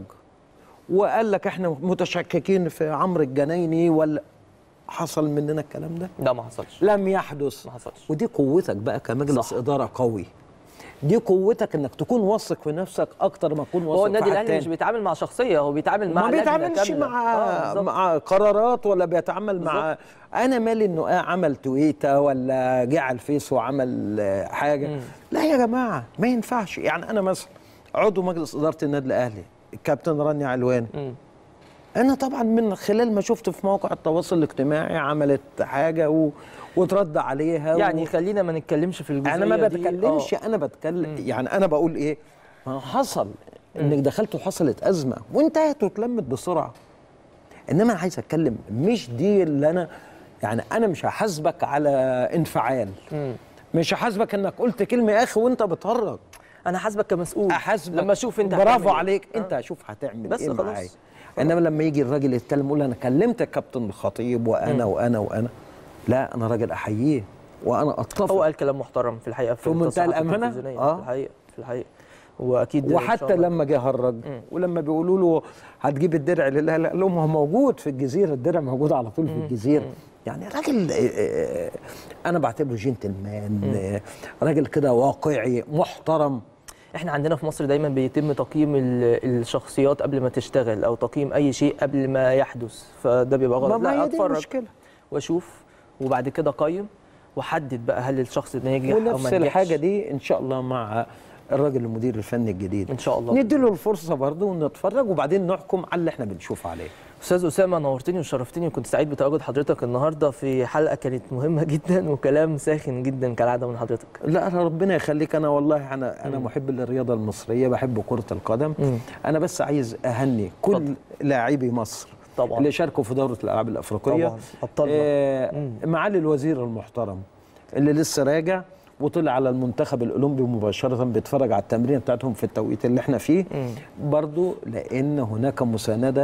وقال لك احنا متشككين في عمرو الجنايني ولا حصل مننا الكلام ده ده ما حصلش لم يحدث ما حصلش ودي قوتك بقى كمجلس صح. صح. اداره قوي دي قوتك انك تكون واثق في نفسك اكتر ما تكون واثق هو في النادي حد الاهلي مش تاني. بيتعامل مع شخصيه هو بيتعامل مع ما لجنة بيتعاملش كاملة. مع آه، بالظبط. مع قرارات ولا بيتعامل مع انا مالي انه آه عمل تويته ولا جه على الفيس وعمل آه، حاجه مم. لا يا جماعه ما ينفعش يعني انا مثلا عضو مجلس اداره النادي الاهلي الكابتن رانيا علوان مم. انا طبعا من خلال ما شفت في مواقع التواصل الاجتماعي عملت حاجه و... وترد عليها يعني و... خلينا ما نتكلمش في الجزئيه انا ما دي. بتكلمش آه. انا بتكلم يعني انا بقول ايه ما حصل انك دخلت وحصلت ازمه وانتهت واتلمت بسرعه انما انا عايز اتكلم مش دي اللي انا يعني انا مش هحاسبك على انفعال مم. مش هحاسبك انك قلت كلمه يا اخي وانت بتهرج انا حاسبك كمسؤول احاسبك لما اشوف انت هتعمل برافو إيه. عليك آه. انت هشوف هتعمل بس ايه خلاص. معايا انما لما يجي الراجل يتكلم يقول انا كلمت الكابتن الخطيب وانا وانا وانا لا انا راجل احييه وانا اتفق هو قال كلام محترم في الحقيقه في, في منتهى التصريحات الأمانة؟ التلفزيونية، آه. في الحقيقه في الحقيقه واكيد إن شاء وحتى الله- لما جه هرج ولما بيقولوا له هتجيب الدرع لله لا قال لهم هو موجود في الجزيره الدرع موجود على طول في الجزيره يعني راجل آه، آه، انا بعتبره جنتلمان آه، راجل كده واقعي محترم احنا عندنا في مصر دايما بيتم تقييم ال- الشخصيات قبل ما تشتغل او تقييم اي شيء قبل ما يحدث فده بيبقى غلط ما ما لا هي دي اتفرج المشكله واشوف وبعد كده اقيم واحدد بقى هل الشخص ده ناجح او ما ونفس نجحش الحاجه دي ان شاء الله مع الراجل المدير الفني الجديد ان شاء الله نديله الفرصه برضه ونتفرج وبعدين نحكم على اللي احنا بنشوف عليه استاذ اسامه نورتني وشرفتني وكنت سعيد بتواجد حضرتك النهارده في حلقه كانت مهمه جدا وكلام ساخن جدا كالعاده من حضرتك لا أنا ربنا يخليك انا والله انا انا محب للرياضه المصريه بحب كره القدم مم. انا بس عايز اهني كل اتفضل. لاعبي مصر طبعا اللي شاركوا في دوره الالعاب الافريقيه طبعا ابطالنا آه معالي الوزير المحترم اللي لسه راجع وطلع على المنتخب الاولمبي مباشره بيتفرج على التمرين بتاعتهم في التوقيت اللي احنا فيه مم. برضو لان هناك مسانده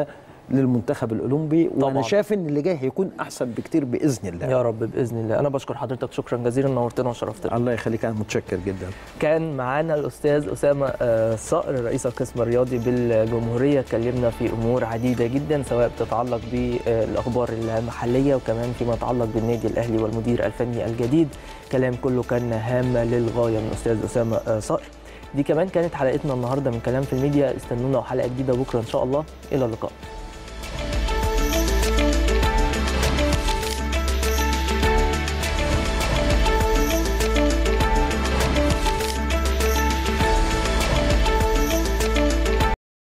للمنتخب الاولمبي وانا طبعاً. شايف ان اللي جاي هيكون احسن بكتير باذن الله يا رب باذن الله انا بشكر حضرتك شكرا جزيلا نورتنا وشرفتنا الله يخليك انا متشكر جدا كان معانا الاستاذ اسامه آه، صقر رئيس القسم الرياضي بالجمهوريه اتكلمنا في امور عديده جدا سواء بتتعلق بالاخبار المحليه وكمان فيما يتعلق بالنادي الاهلي والمدير الفني الجديد كلام كله كان هام للغايه من الاستاذ اسامه آه، صقر دي كمان كانت حلقتنا النهارده من كلام في الميديا استنونا وحلقه جديده بكره ان شاء الله الى اللقاء